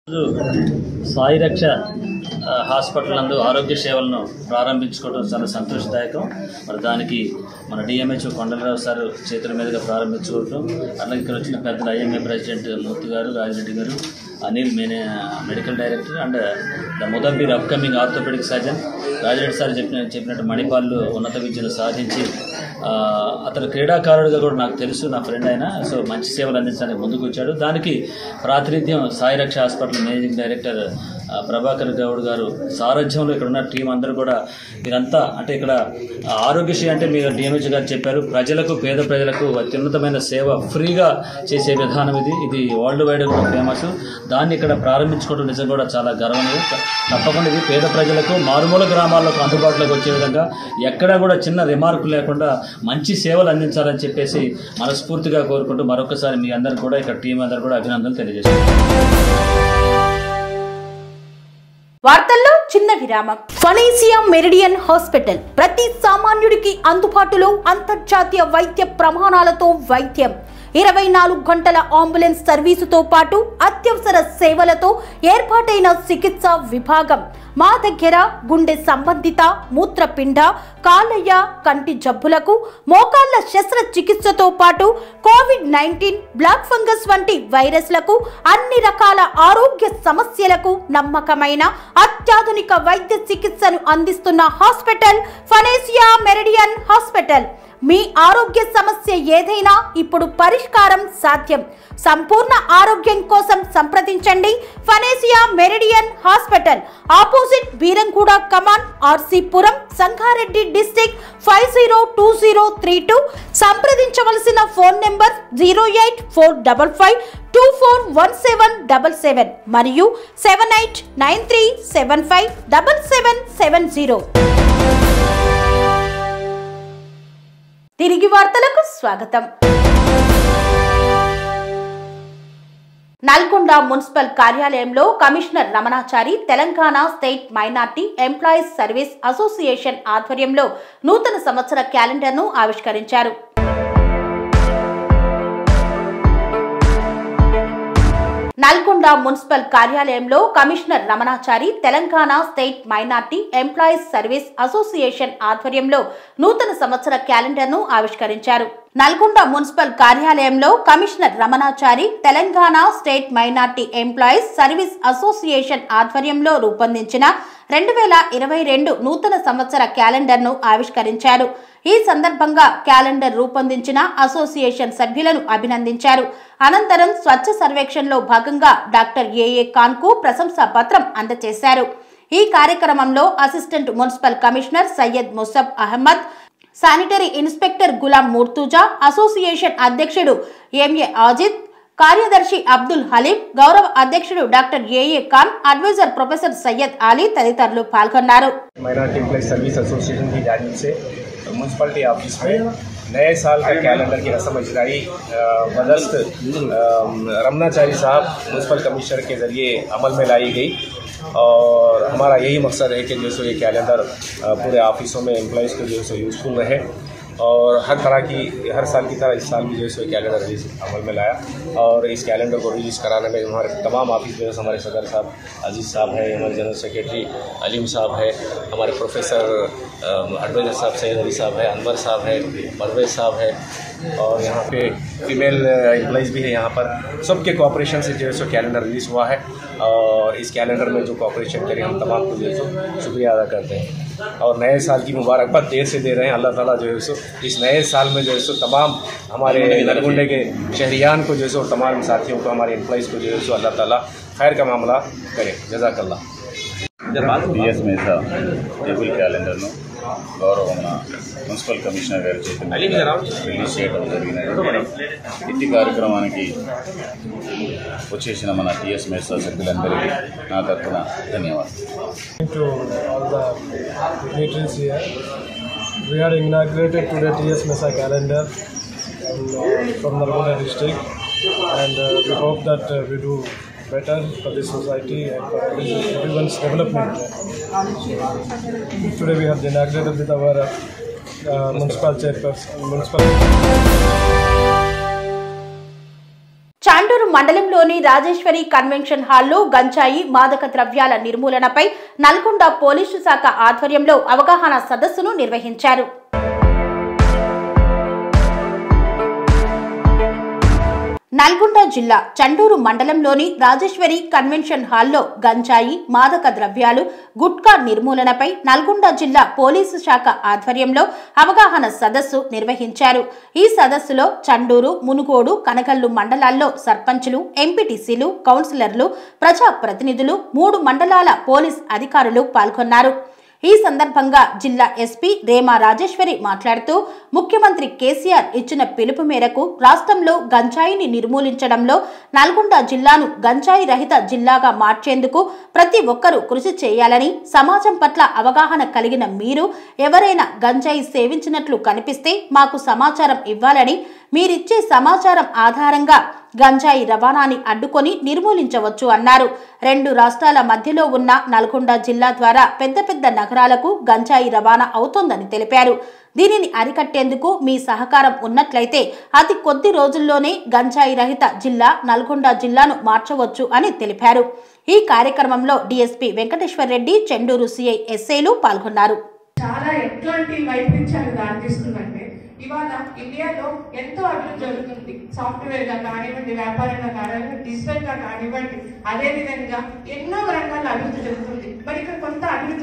S10: సాయి రక్ష ఆ, హాస్పిటల్ నందు ఆరోగ్య సేవలను ప్రారంభించుకోవడం చాలా సంతోషదాయకం మరి దానికి మన డిఎంహెచ్ కొండలరావు సార్ చేతుల మీదుగా ప్రారంభించుకోవటం అలాగే ఇక్కడ వచ్చిన పెద్దలు ఐఎంఏ ప్రెసిడెంట్ మూర్తి గారు రాజిరెడ్డి గారు Anil Mane medical director and the Mudabbir upcoming orthopaedic surgeon Rajireddy sir చెప్పిన చెప్పినట్టు మణిపాల్లో ఉన్నత విద్యను సాధించి ఆ, అతను క్రీడాకారుడిగా కూడా నాకు తెలుసు నా ఫ్రెండ్ అయినా సో మంచి సేవలు అందించడానికి ముందుకు వచ్చాడు దానికి ప్రాతినిధ్యం సాయి రక్ష హాస్పిటల్ మేనేజింగ్ డైరెక్టర్ ఆ, ప్రభాకర్ గౌడ్ గారు సారథ్యంలో ఇక్కడ ఉన్న టీం అందరూ కూడా మీరంతా అంటే ఇక్కడ ఆ, ఆరోగ్యశ్రీ అంటే మీరు డిఎంహెచ్ గారు చెప్పారు ప్రజలకు పేద ప్రజలకు అత్యున్నతమైన సేవ ఫ్రీగా చేసే విధానం ఇది ఇది వరల్డ్ వైడ్ కూడా ఫేమస్ దాన్ని ఇక్కడ ప్రారంభించుకోవడం నిజంగా కూడా చాలా గర్వనీయం తప్పకుండా ఇది పేద ప్రజలకు మారుమూల గ్రామాలకు అందుబాటులోకి వచ్చే విధంగా ఎక్కడా కూడా చిన్న రిమార్క్ లేకుండా మంచి సేవలు అందించాలని చెప్పేసి మనస్ఫూర్తిగా కోరుకుంటూ మరొకసారి మీ అందరికి కూడా ఇక్కడ టీం అందరు కూడా అభినందనలు తెలియజేస్తున్నాను
S1: వార్తల్లో చిన్న విరామం ఫనీసియా మెరిడియన్ హాస్పిటల్ ప్రతి సామాన్యుడికి అందుబాటులో అంతర్జాతీయ వైద్య ప్రమాణాలతో వైద్యం ఇరవై నాలుగు గంటల అంబులెన్స్ సర్వీసుతో పాటు అత్యవసర సేవలతో ఏర్పాటైన చికిత్స విభాగం మా దగ్గర గుండె సంబంధిత మూత్రపిండ కాలయ్య కంటి జబ్బులకు మోకాళ్ల శస్త్రచికిత్సతో పాటు కోవిడ్ నైన్టీన్ బ్లాక్ ఫంగస్ వంటి వైరస్లకు అన్ని రకాల ఆరోగ్య సమస్యలకు నమ్మకమైన అత్యాధునిక వైద్య చికిత్సను అందిస్తున్న హాస్పిటల్ ఫనేసియా మెరిడియన్ హాస్పిటల్ మీ ఆరోగ్య సమస్య ఏదైనా ఇప్పుడు పరిష్కారం సాధ్యం సంపూర్ణ ఆరోగ్యం కోసం సంప్రదించండి Panacea Meridian hospital opposite Beeramguda Kaman RC Puram Sangareddy district five zero two zero three two సంప్రదించవలసిన phone number zero eight four double five two four one seven double seven మరియు seven eight nine three seven five double seven seven zero తిరిగి వార్తలకు స్వాగతం నల్గొండ మున్సిపల్ కార్యాలయంలో commissioner Ramanachari Telangana state minority employees service association ఆధ్వర్యంలో నూతన సంవత్సర క్యాలెండర్ను ఆవిష్కరించారు నల్గొండ మున్సిపల్ కార్యాలయంలో commissioner Ramanachari Telangana state minority employees service association ఆధ్వర్యంలో నూతన సంవత్సర క్యాలెండర్ను ఆవిష్కరించారు నల్గొండ మున్సిపల్ కార్యాలయంలో commissioner Ramanachari Telangana state minority employees service association ఆధ్వర్యంలో రూపొందించిన రెండు వేల ఇరవై రెండు నూతన సంవత్సర క్యాలెండర్ను ఆవిష్కరించారు ఈ సందర్భంగా క్యాలెండర్ రూపొందించిన అసోసియేషన్ సభ్యులను అభినందించారు అనంతరం స్వచ్ఛ సర్వేక్షణలో భాగంగా డాక్టర్ ఏఏ ఖాన్ కు ప్రశంసా పత్రం అందజేశారు ఈ కార్యక్రమంలో assistant municipal commissioner Syed Musab Ahmed sanitary inspector Ghulam Murtuza association అధ్యక్షుడు ఎంఏ ఆజిద్ కార్యదర్శి అబ్దుల్ హలీం గౌరవ అధ్యక్షుడు doctor AA Khan adviser professor Syed Ali తదితరులు పాల్గొన్నారు
S13: माइनॉरिटी एम्प्लॉय सर्विस एसोसिएशन की जानिब से म्यूनसिपलिटी ऑफिस में नए साल का कैलेंडर की रस्म अजराई अ, बदस्त अ, रमनाचारी साहब म्यूनसिपल कमिश्नर के ज़रिए अमल में लाई गई और हमारा यही मकसद है कि जो है सो ये कैलेंडर अ, पूरे ऑफिसों में एम्प्लॉयज़ को जो है सो यूज़फुल रहे और हर तरह की हर साल की तरह इस साल भी जो है सो कैलेंडर रिलीज अमल में लाया और इस कैलेंडर को रिलीज़ कराने में हमारे तमाम ऑफिस में हमारे सदर साहब अजीज़ साहब है हमारे जनरल सेक्रेटरी अलीम साहब है हमारे प्रोफेसर एडवाइजर साहब सैयद अली साहब है अनवर साहब है परवेज साहब है और यहाँ पे फीमेल एम्प्लॉयज़ भी है यहाँ पर सबके कॉपरेशन से जो है सो कैलेंडर रिलीज़ हुआ है और इस कैलेंडर में जो कॉपरेशन करें हम तमाम को जो है सो शुक्रिया अदा करते हैं और नए साल की मुबारकबाद देर से दे रहे हैं अल्लाह ताला जो है सो इस नए साल में जो है सो तमाम हमारे नलगुंडे के शहरियान को जो है सो तमाम साथियों को हमारे एम्प्लॉयज़ को जो है सो अल्लाह ताला खैर का मामला करे जजाकल्ला
S14: బిఎస్ మేధా టేబుల్ క్యాలెండర్ను గౌరవమున మున్సిపల్ కమిషనర్ గారి చేతుల రిలీజ్ చేయడం జరిగినది ఇట్టి కార్యక్రమానికి వచ్చేసిన మన టిఎస్ మేధా సభ్యులందరికీ నా తరఫున ధన్యవాదాలు
S15: to all the dignitaries here. We are inaugurated today TS Mesa calendar and, uh, from Narmada district and uh, we hope that uh, we do better for the society and for every- everyone's development. Today we have inaugurated with our uh, municipal chairperson, municipal
S1: చాండూరు మండలంలోని రాజేశ్వరి కన్వెన్షన్ హాల్లో గంజాయి మాదక ద్రవ్యాల నిర్మూలనపై నల్గొండ పోలీసు శాఖ ఆధ్వర్యంలో అవగాహన సదస్సును నిర్వహించారు నల్గొండ జిల్లా చండూరు మండలంలోని రాజేశ్వరి కన్వెన్షన్ హాల్లో గంజాయి మాదక ద్రవ్యాలు గుట్కా నిర్మూలనపై నల్గొండ జిల్లా పోలీసు శాఖ ఆధ్వర్యంలో అవగాహన సదస్సు నిర్వహించారు ఈ సదస్సులో చండూరు మునుగోడు కనకల్లు మండలాల్లో సర్పంచులు ఎంపీటీసీలు కౌన్సిలర్లు ప్రజా ప్రతినిధులు మూడు మండలాల పోలీస్ అధికారులు పాల్గొన్నారు ఈ సందర్భంగా జిల్లా ఎస్పీ రేమా రాజేశ్వరి మాట్లాడుతూ ముఖ్యమంత్రి కేసీఆర్ ఇచ్చిన పిలుపు మేరకు రాష్ట్రంలో గంజాయిని నిర్మూలించడంలో నల్గొండ జిల్లాను గంజాయి రహిత జిల్లాగా మార్చేందుకు ప్రతి ఒక్కరూ కృషి చేయాలని సమాజం పట్ల అవగాహన కలిగిన మీరు ఎవరైనా గంజాయి సేవించినట్లు కనిపిస్తే మాకు సమాచారం ఇవ్వాలని మీరిచ్చే సమాచారం ఆధారంగా గంజాయి రవాణాని అడ్డుకొని నిర్మూలించవచ్చు అన్నారు రెండు రాష్ట్రాల మధ్యలో ఉన్న నల్గొండ జిల్లా ద్వారా పెద్ద పెద్ద నగరాలకు గంజాయి రవాణా అవుతోందని తెలిపారు దీనిని అరికట్టేందుకు మీ సహకారం ఉన్నట్లయితే అతి కొద్ది రోజుల్లోనే గంజాయి రహిత జిల్లా నల్గొండ జిల్లాను మార్చవచ్చు అని తెలిపారు ఈ కార్యక్రమంలో డీఎస్పీ వెంకటేశ్వర్ రెడ్డి చెండూరు సిఐ ఎస్ఐలు పాల్గొన్నారు
S16: చాలా ఎట్లాంటి వైపరీత్యాలు దారితీస్తుందంటే ఇవాళ ఇండియాలో ఎంతో అభివృద్ధి జరుగుతుంది సాఫ్ట్వేర్ గా కానివ్వండి వ్యాపారంగా కానివ్వండి డిజిటల్ గా కానివ్వండి అదే విధంగా ఎన్నో రంగాల్లో అభివృద్ధి జరుగుతుంది మరి ఇక్కడ కొంత అభివృద్ధి జరగట్లేదు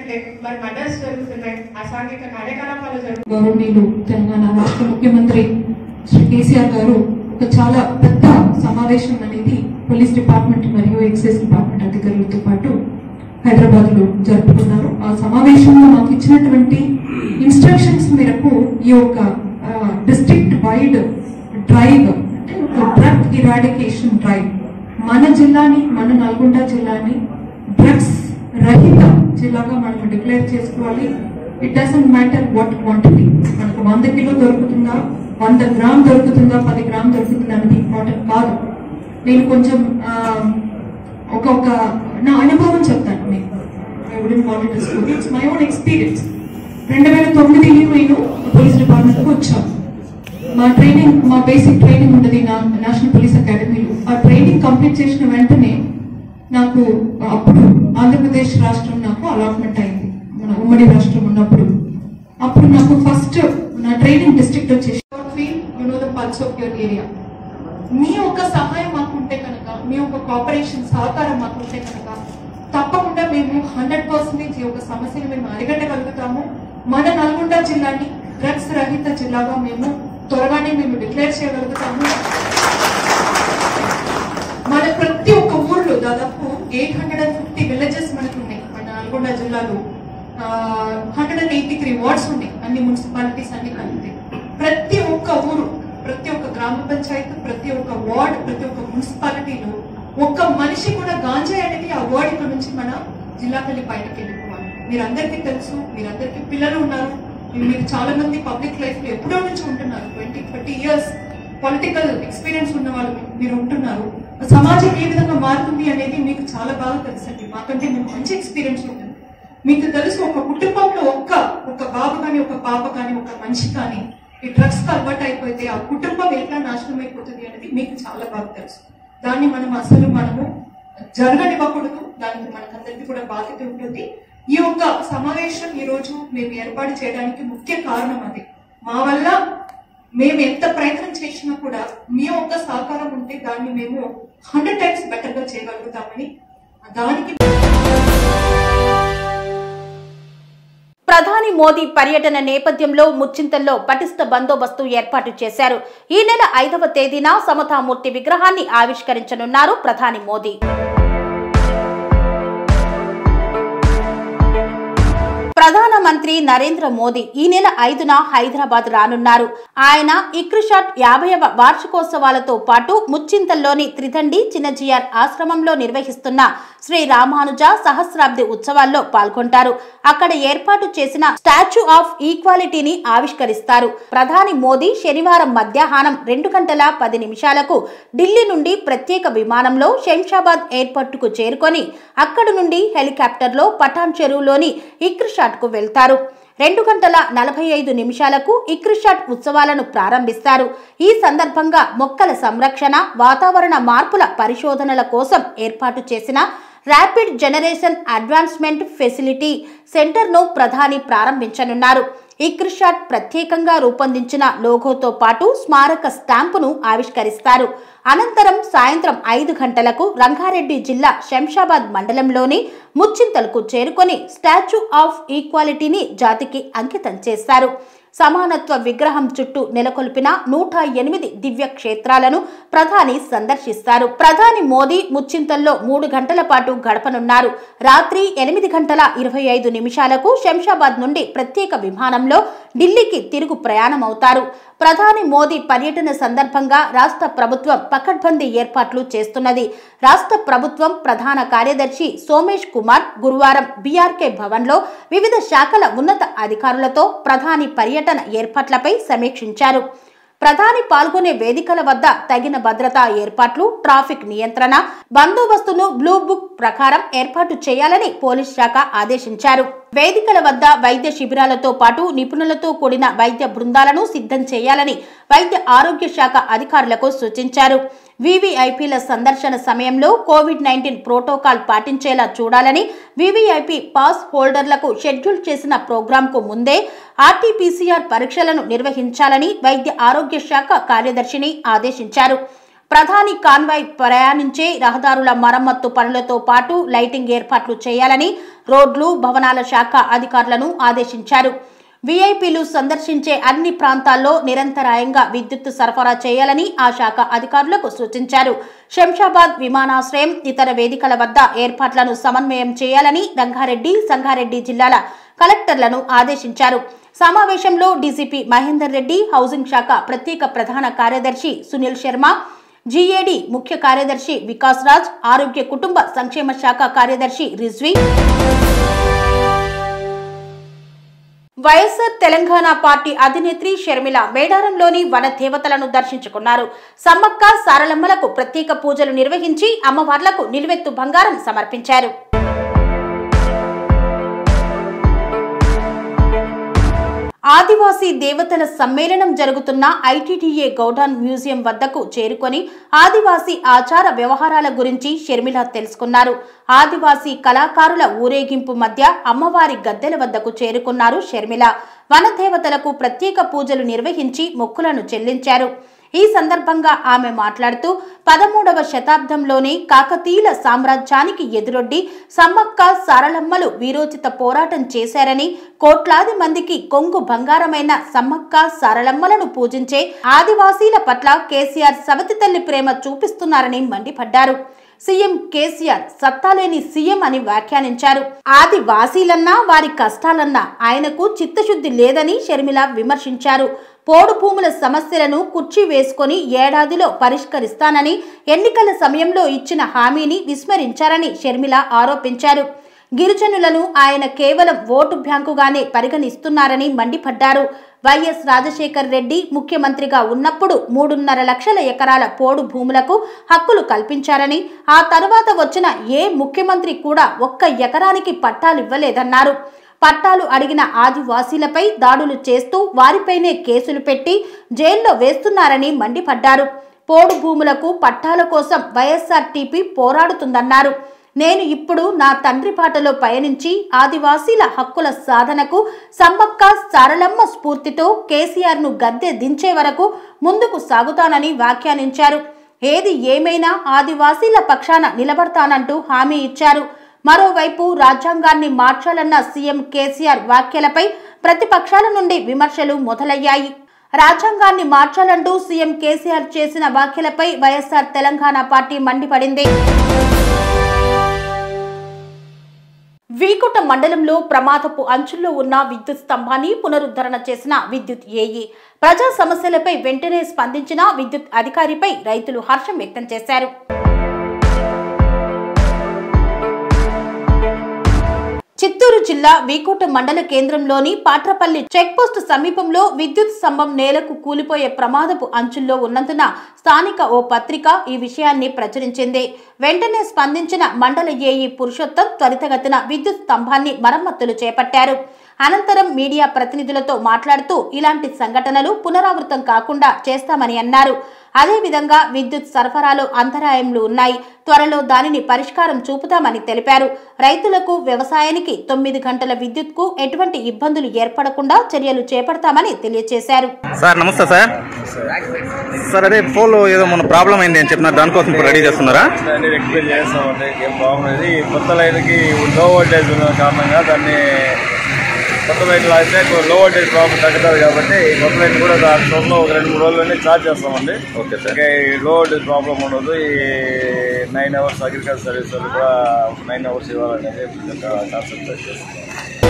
S16: చూసుకున్నట్లయితే మరి మర్డర్స్ జరుగుతున్నాయి అసాంఘిక కార్యకలాపాలు జరుగుతున్నాయి గౌరవనీయులు తెలంగాణ రాష్ట్ర ముఖ్యమంత్రి శ్రీ కేసీఆర్ గారు ఒక చాలా పెద్ద సమావేశం అనేది పోలీస్ డిపార్ట్మెంట్ మరియు ఎక్సైజ్ డిపార్ట్మెంట్ అధికారులతో పాటు హైదరాబాద్ లో జరుపుకున్నారు ఆ సమావేశంలో మాకు ఇచ్చినటువంటి ఇన్స్ట్రక్షన్స్ మేరకు ఈ యొక్క డిస్ట్రిక్ట్ వైడ్ డ్రైవ్ అంటే ఒక డ్రగ్ ఇరాడికేషన్ డ్రైవ్ మన జిల్లాని మన నల్గొండ జిల్లాని డ్రగ్స్ రహిత జిల్లాగా మనం డిక్లేర్ చేసుకోవాలి it doesn't matter what quantity మనకు వంద కిలో దొరుకుతుందా వంద గ్రామ్ దొరుకుతుందా పది గ్రామ్ దొరుకుతుందా అనేది ఇంపార్టెంట్ కాదు నేను కొంచెం ఆ, ఒక ఒక నా అనుభవం చెప్తాను మీకు I wouldn't want to school it's my own experience రెండు వేల తొమ్మిది నేను పోలీస్ డిపార్ట్మెంట్కి వచ్చాను మా ట్రైనింగ్ మా బేసిక్ ట్రైనింగ్ ఉంటుంది నా నేషనల్ పోలీస్ అకాడమీలో ఆ ట్రైనింగ్ కంప్లీట్ చేసిన వెంటనే నాకు అప్పుడు ఆంధ్రప్రదేశ్ రాష్ట్రం నాకు అలాట్మెంట్ అయింది మన ఉమ్మడి రాష్ట్రం ఉన్నప్పుడు అప్పుడు నాకు ఫస్ట్ నా ట్రైనింగ్ డిస్ట్రిక్ట్ వచ్చేసి you know the pulse of your area మీ యొక్క సహాయం మాకు ఉంటే కనుక మీ యొక్క కోఆపరేషన్ సహకారం మాకు ఉంటే కనుక తప్పకుండా మేము హండ్రెడ్ పర్సెంటేజ్ ఈ యొక్క సమస్యని మేము అరిగట్టగలుగుతాము మన నల్గొండ జిల్లాని డ్రగ్స్ రహిత జిల్లాగా మేము త్వరగానే మేము డిక్లేర్ చేయగలుగుతాము మన ప్రతి ఒక్క ఊర్లో దాదాపు eight hundred and fifty villages మనకు ఉన్నాయి మన నల్గొండ జిల్లాలో hundred and eighty three wards ఉన్నాయి అన్ని మున్సిపాలిటీస్ అన్ని కలిపి ప్రతి ఒక్క ఊరు ప్రతి ఒక్క గ్రామ పంచాయతీ ప్రతి ఒక్క వార్డ్ ప్రతి ఒక్క మున్సిపాలిటీలో ఒక్క మనిషి కూడా గాంజాయి అనేది ఆ వార్డ్ ఇక్కడ నుంచి మన జిల్లాకెళ్ళి బయటకు వెళ్ళిపోవాలి మీరందరికీ తెలుసు మీరందరికీ పిల్లలు ఉన్నారు మీరు చాలా మంది పబ్లిక్ లైఫ్ లో ఎప్పుడో నుంచి ఉంటున్నారు twenty thirty years political experience ఉన్న వాళ్ళు మీరు ఉంటున్నారు సమాజం ఏ విధంగా మారుతుంది అనేది మీకు చాలా బాగా తెలుసండి మాకంటే మీకు మంచి ఎక్స్పీరియన్స్ ఉంటుంది మీకు తెలుసు ఒక కుటుంబంలో ఒక్క ఒక బాబు కానీ ఒక పాప కానీ ఒక మనిషి కానీ ఈ డ్రగ్స్ కి అలవాటు అయిపోతే ఆ కుటుంబం ఎట్లా నాశనం అయిపోతుంది అనేది మీకు చాలా బాగా తెలుసు దాన్ని మనం అసలు మనము జరగనివ్వకూడదు దానికి మనకందరికీ కూడా బాధ్యత ఉంటుంది ఈ యొక్క సమావేశం ఈ రోజు మేము ఏర్పాటు చేయడానికి ముఖ్య కారణం అది మా వల్ల మేము ఎంత ప్రయత్నం చేసినా కూడా మీ యొక్క సహకారం ఉంటే దాన్ని మేము హండ్రెడ్ టైమ్స్ బెటర్ గా చేయగలుగుతామని దానికి
S1: ప్రధాని మోదీ పర్యటన నేపథ్యంలో ముచ్చింతల్లో పటిష్ట బందోబస్తు ఏర్పాటు చేశారు ఈ నెల ఐదవ తేదీన సమతామూర్తి విగ్రహాన్ని ఆవిష్కరించనున్నారు ప్రధాని మోదీ ప్రధానమంత్రి నరేంద్ర మోదీ ఈ నెల ఐదున హైదరాబాద్ రానున్నారు ఆయన ఇక్రిషాట్ యాభైవ వార్షికోత్సవాలతో పాటు ముచ్చింతల్లోని త్రిదండి చిన్నజిఆర్ ఆశ్రమంలో నిర్వహిస్తున్న శ్రీ రామానుజ సహస్రాబ్ది ఉత్సవాల్లో పాల్గొంటారు అక్కడ ఏర్పాటు చేసిన స్టాచ్యూ ఆఫ్ ఈక్వాలిటీని ఆవిష్కరిస్తారు ప్రధాని మోదీ శనివారం మధ్యాహ్నం రెండు గంటల పది నిమిషాలకు ఢిల్లీ నుండి ప్రత్యేక విమానంలో శంషాబాద్ ఎయిర్పోర్టుకు చేరుకొని అక్కడి నుండి హెలికాప్టర్లో పఠాన్ చెరువులోని ఇక్రిషాట్ కు వెళ్తారు రెండు గంటల నలభై ఐదు నిమిషాలకు ఇక్రిషాట్ ఉత్సవాలను ప్రారంభిస్తారు ఈ సందర్భంగా మొక్కల సంరక్షణ వాతావరణ మార్పుల పరిశోధనల కోసం ఏర్పాటు చేసిన ర్యాపిడ్ జనరేషన్ అడ్వాన్స్మెంట్ ఫెసిలిటీ సెంటర్ను ప్రధాని ప్రారంభించనున్నారు ఇక్రిషాట్ ప్రత్యేకంగా రూపొందించిన లోగోతో పాటు స్మారక స్టాంపును ఆవిష్కరిస్తారు అనంతరం సాయంత్రం ఐదు గంటలకు రంగారెడ్డి జిల్లా శంషాబాద్ మండలంలోని ముచ్చింతలకు చేరుకొని స్టాచ్యూ ఆఫ్ ఈక్వాలిటీని జాతికి అంకితం చేస్తారు సమానత్వ విగ్రహం చుట్టూ నెలకొల్పిన నూట ఎనిమిది దివ్య క్షేత్రాలను ప్రధాని సందర్శిస్తారు ప్రధాని మోదీ ముచ్చింతల్లో మూడు గంటల పాటు గడపనున్నారు రాత్రి ఎనిమిది గంటల ఇరవై ఐదు నిమిషాలకు శంషాబాద్ నుండి ప్రత్యేక విమానంలో ఢిల్లీకి తిరుగు ప్రయాణమవుతారు ప్రధాని మోదీ పర్యటన సందర్భంగా రాష్ట్ర ప్రభుత్వం పకడ్బందీ ఏర్పాట్లు చేస్తున్నది రాష్ట్ర ప్రభుత్వం ప్రధాన కార్యదర్శి సోమేష్ కుమార్ గురువారం బీఆర్కే భవన్లో వివిధ శాఖల ఉన్నత అధికారులతో ప్రధాని పర్యటన ఏర్పాట్లపై సమీక్షించారు ప్రధాని పాల్గొనే వేదికల వద్ద తగిన భద్రతా ఏర్పాట్లు ట్రాఫిక్ నియంత్రణ బందోబస్తును బ్లూ బుక్ ప్రకారం ఏర్పాటు చేయాలని పోలీస్ శాఖ ఆదేశించారు వేదికల వద్ద వైద్య శిబిరాలతో పాటు నిపుణులతో కూడిన వైద్య బృందాలను సిద్ధం చేయాలని వైద్య ఆరోగ్య శాఖ అధికారులకు సూచించారు వివిఐపీల సందర్శన సమయంలో కోవిడ్ నైన్టీన్ ప్రోటోకాల్ పాటించేలా చూడాలని వివిఐపి పాస్ హోల్డర్లకు షెడ్యూల్ చేసిన ప్రోగ్రాంకు ముందే ఆర్టీపీసీఆర్ పరీక్షలను నిర్వహించాలని వైద్య ఆరోగ్య శాఖ కార్యదర్శిని ఆదేశించారు ప్రధాని కాన్వాయ్ ప్రయాణించే రహదారుల మరమ్మత్తు పనులతో పాటు లైటింగ్ ఏర్పాట్లు చేయాలని రోడ్లు భవనాల శాఖ అధికారులను ఆదేశించారు వీఐపీలు సందర్శించే అన్ని ప్రాంతాల్లో నిరంతరాయంగా విద్యుత్ సరఫరా చేయాలని ఆ శాఖ అధికారులకు సూచించారు శంషాబాద్ విమానాశ్రయం ఇతర వేదికల వద్ద ఏర్పాట్లను సమన్వయం చేయాలని రంగారెడ్డి సంగారెడ్డి జిల్లాల కలెక్టర్లను ఆదేశించారు సమావేశంలో డీసీపీ మహేందర్ రెడ్డి హౌసింగ్ శాఖ ప్రత్యేక ప్రధాన కార్యదర్శి సునీల్ శర్మ జీఏడి ముఖ్య కార్యదర్శి వికాస్ రాజ్ ఆరోగ్య కుటుంబ సంక్షేమ శాఖ కార్యదర్శి రిజ్వీ వైఎస్ఆర్ తెలంగాణ పార్టీ అధినేత్రి షర్మిల మేడారంలోని వన దేవతలను దర్శించుకున్నారు సమ్మక్క సారలమ్మలకు ప్రత్యేక పూజలు నిర్వహించి అమ్మవార్లకు నిలువెత్తు బంగారం సమర్పించారు ఆదివాసీ దేవతల సమ్మేళనం జరుగుతున్న ఐటీడీఏ గౌడాన్ మ్యూజియం వద్దకు చేరుకొని ఆదివాసీ ఆచార వ్యవహారాల గురించి షర్మిల తెలుసుకున్నారు ఆదివాసీ కళాకారుల ఊరేగింపు మధ్య అమ్మవారి గద్దెల వద్దకు చేరుకున్నారు షర్మిల వనదేవతలకు ప్రత్యేక పూజలు నిర్వహించి మొక్కులను చెల్లించారు ఈ సందర్భంగా ఆమె మాట్లాడుతూ పదమూడవ శతాబ్దంలోనే కాకతీయుల సామ్రాజ్యానికి ఎదురొడ్డి సమ్మక్క సారలమ్మలు వీరోచిత పోరాటం చేశారని కోట్లాది మందికి కొంగు బంగారమైన సమ్మక్క సారలమ్మలను పూజించే ఆదివాసీల పట్ల కేసీఆర్ సవతి తల్లి ప్రేమ చూపిస్తున్నారని మండిపడ్డారు సీఎం కేసీఆర్ సత్తాలేని సీఎం అని వ్యాఖ్యానించారు ఆదివాసీలన్నా వారి కష్టాలన్నా ఆయనకు చిత్తశుద్ధి లేదని షర్మిల విమర్శించారు పోడు భూముల సమస్యలను కుర్చీ వేసుకొని ఏడాదిలో పరిష్కరిస్తానని ఎన్నికల సమయంలో ఇచ్చిన హామీని విస్మరించారని షర్మిల ఆరోపించారు గిరిజనులను ఆయన కేవలం ఓటు బ్యాంకుగానే పరిగణిస్తున్నారని మండిపడ్డారు వైఎస్ రాజశేఖర్ రెడ్డి ముఖ్యమంత్రిగా ఉన్నప్పుడు మూడున్నర లక్షల ఎకరాల పోడు భూములకు హక్కులు కల్పించారని ఆ తర్వాత వచ్చిన ఏ ముఖ్యమంత్రి కూడా ఒక్క ఎకరానికి పట్టాలు ఇవ్వలేదన్నారు పట్టాలు అడిగిన ఆదివాసీలపై దాడులు చేస్తూ వారిపైనే కేసులు పెట్టి జైల్లో వేస్తున్నారని మండిపడ్డారు పోడు భూములకు పట్టాల కోసం వైఎస్ఆర్టీపీ పోరాడుతుందన్నారు నేను ఇప్పుడు నా తండ్రి పాటలో పయనించి ఆదివాసీల హక్కుల సాధనకు సమ్మక్క సారలమ్మ స్ఫూర్తితో కేసీఆర్ ను గద్దె దించే వరకు ముందుకు సాగుతానని వ్యాఖ్యానించారు ఏది ఏమైనా ఆదివాసీల పక్షాన నిలబడతానంటూ హామీ ఇచ్చారు మరోవైపు రాజ్యాంగాన్ని మార్చాలన్న సీఎం కేసీఆర్ వ్యాఖ్యలపై ప్రతిపక్షాల నుండి విమర్శలు మొదలయ్యాయి రాజ్యాంగాన్ని మార్చాలంటూ సీఎం కేసీఆర్ చేసిన వ్యాఖ్యలపై వైఎస్ఆర్ తెలంగాణ పార్టీ మండిపడింది వీకుట మండలంలో ప్రమాదపు అంచుల్లో ఉన్న విద్యుత్ స్తంభాన్ని పునరుద్ధరణ చేసిన విద్యుత్ ఏఈ ప్రజా సమస్యలపై వెంటనే స్పందించిన విద్యుత్ అధికారిపై రైతులు హర్షం వ్యక్తం చేశారు చిత్తూరు జిల్లా వీకోట మండల కేంద్రంలోని పాట్రపల్లి చెక్పోస్ట్ సమీపంలో విద్యుత్ స్తంభం నేలకు కూలిపోయే ప్రమాదపు అంచుల్లో ఉన్నందున స్థానిక ఓ పత్రిక ఈ విషయాన్ని ప్రచురించింది వెంటనే స్పందించిన మండల ఏఈ పురుషోత్తం త్వరితగతిన విద్యుత్ స్తంభాన్ని మరమ్మతులు చేపట్టారు అనంతరం మీడియా ప్రతినిధులతో మాట్లాడుతూ ఇలాంటి సంఘటనలు పునరావృతం కాకుండా చేస్తామని అన్నారు అదేవిధంగా విద్యుత్ సరఫరాలో అంతరాయంలు ఉన్నాయి త్వరలో దానిని పరిష్కారం చూపుతామని తెలిపారు రైతులకు వ్యవసాయానికి తొమ్మిది గంటల విద్యుత్కు ఎటువంటి ఇబ్బందులు ఏర్పడకుండా చర్యలు చేపడతామని తెలియజేశారు
S17: సార్ నమస్తే సార్ సార్ అదే పోల్ ఏదో మన ప్రాబ్లం అయింది అని చెప్పినారు దానికోసం ఇప్పుడు రెడీ చేస్తున్నారా
S12: దాన్ని రెక్టిఫై చేస్తామండి ఏం బాగున్నది కొత్త లైన్కి లో వోల్టేజ్ ఉన్న కారణంగా దాన్ని కొత్త లైట్లు అయితే లో వోల్టేజ్ ప్రాబ్లం తగ్గుతుంది కాబట్టి ఈ కొత్త లైట్ కూడా దాని త్వరలో ఒక రెండు మూడు రోజుల్లోనే ఛార్జ్ చేస్తామండి
S17: ఓకే సార్
S12: ఇంకా ఈ లో వోల్టేజ్ ప్రాబ్లం ఉండదు ఈ నైన్ అవర్స్ అగ్రికల్చర్ సర్వీస్ వాళ్ళు కూడా నైన్ అవర్స్ ఇవ్వాలనేది కాన్సెప్ట్ చేస్తున్నాం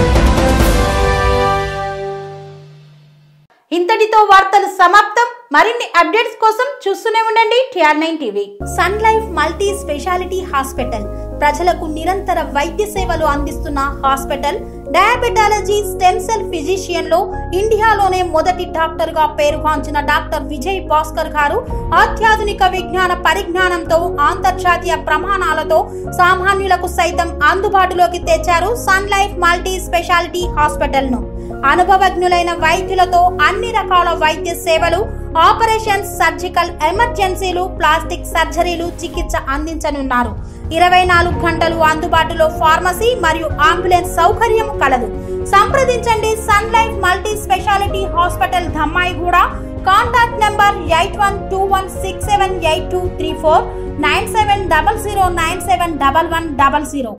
S1: ఇంతటితో వార్తలు సమాప్తం మరిన్ని అప్డేట్స్ కోసం చూస్తూనే ఉండండి TR nine TV Sun Life multi speciality hospital ప్రజలకు నిరంతర వైద్య సేవలు అందిస్తున్న hospital diabetology stem cell physician లో ఇండియాలోనే మొదటి డాక్టర్ గా పేరుగాంచిన డాక్టర్ విజయ్ భాస్కర్ గారు అత్యాధునిక విజ్ఞాన పరిజ్ఞానంతో అంతర్జాతీయ ప్రమాణాలతో సామాన్యులకు సైతం అందుబాటులోకి తెచ్చారు Sun Life multi speciality hospital ను అనుభవజ్ఞులైన వైద్యులతో అన్ని రకాల వైద్య సేవలు ఆపరేషన్స్ సర్జికల్ ఎమర్జెన్సీలు ప్లాస్టిక్ సర్జరీలు చికిత్స అందించనున్నారు ఇరవై నాలుగు గంటలు అందుబాటులో ఫార్మసీ మరియు అంబులెన్స్ సౌకర్యం కలదు సంప్రదించండి Sun Life multi speciality hospital Dhammaiguda contact number eight one two one six seven eight two three four nine seven double zero nine seven double one double zero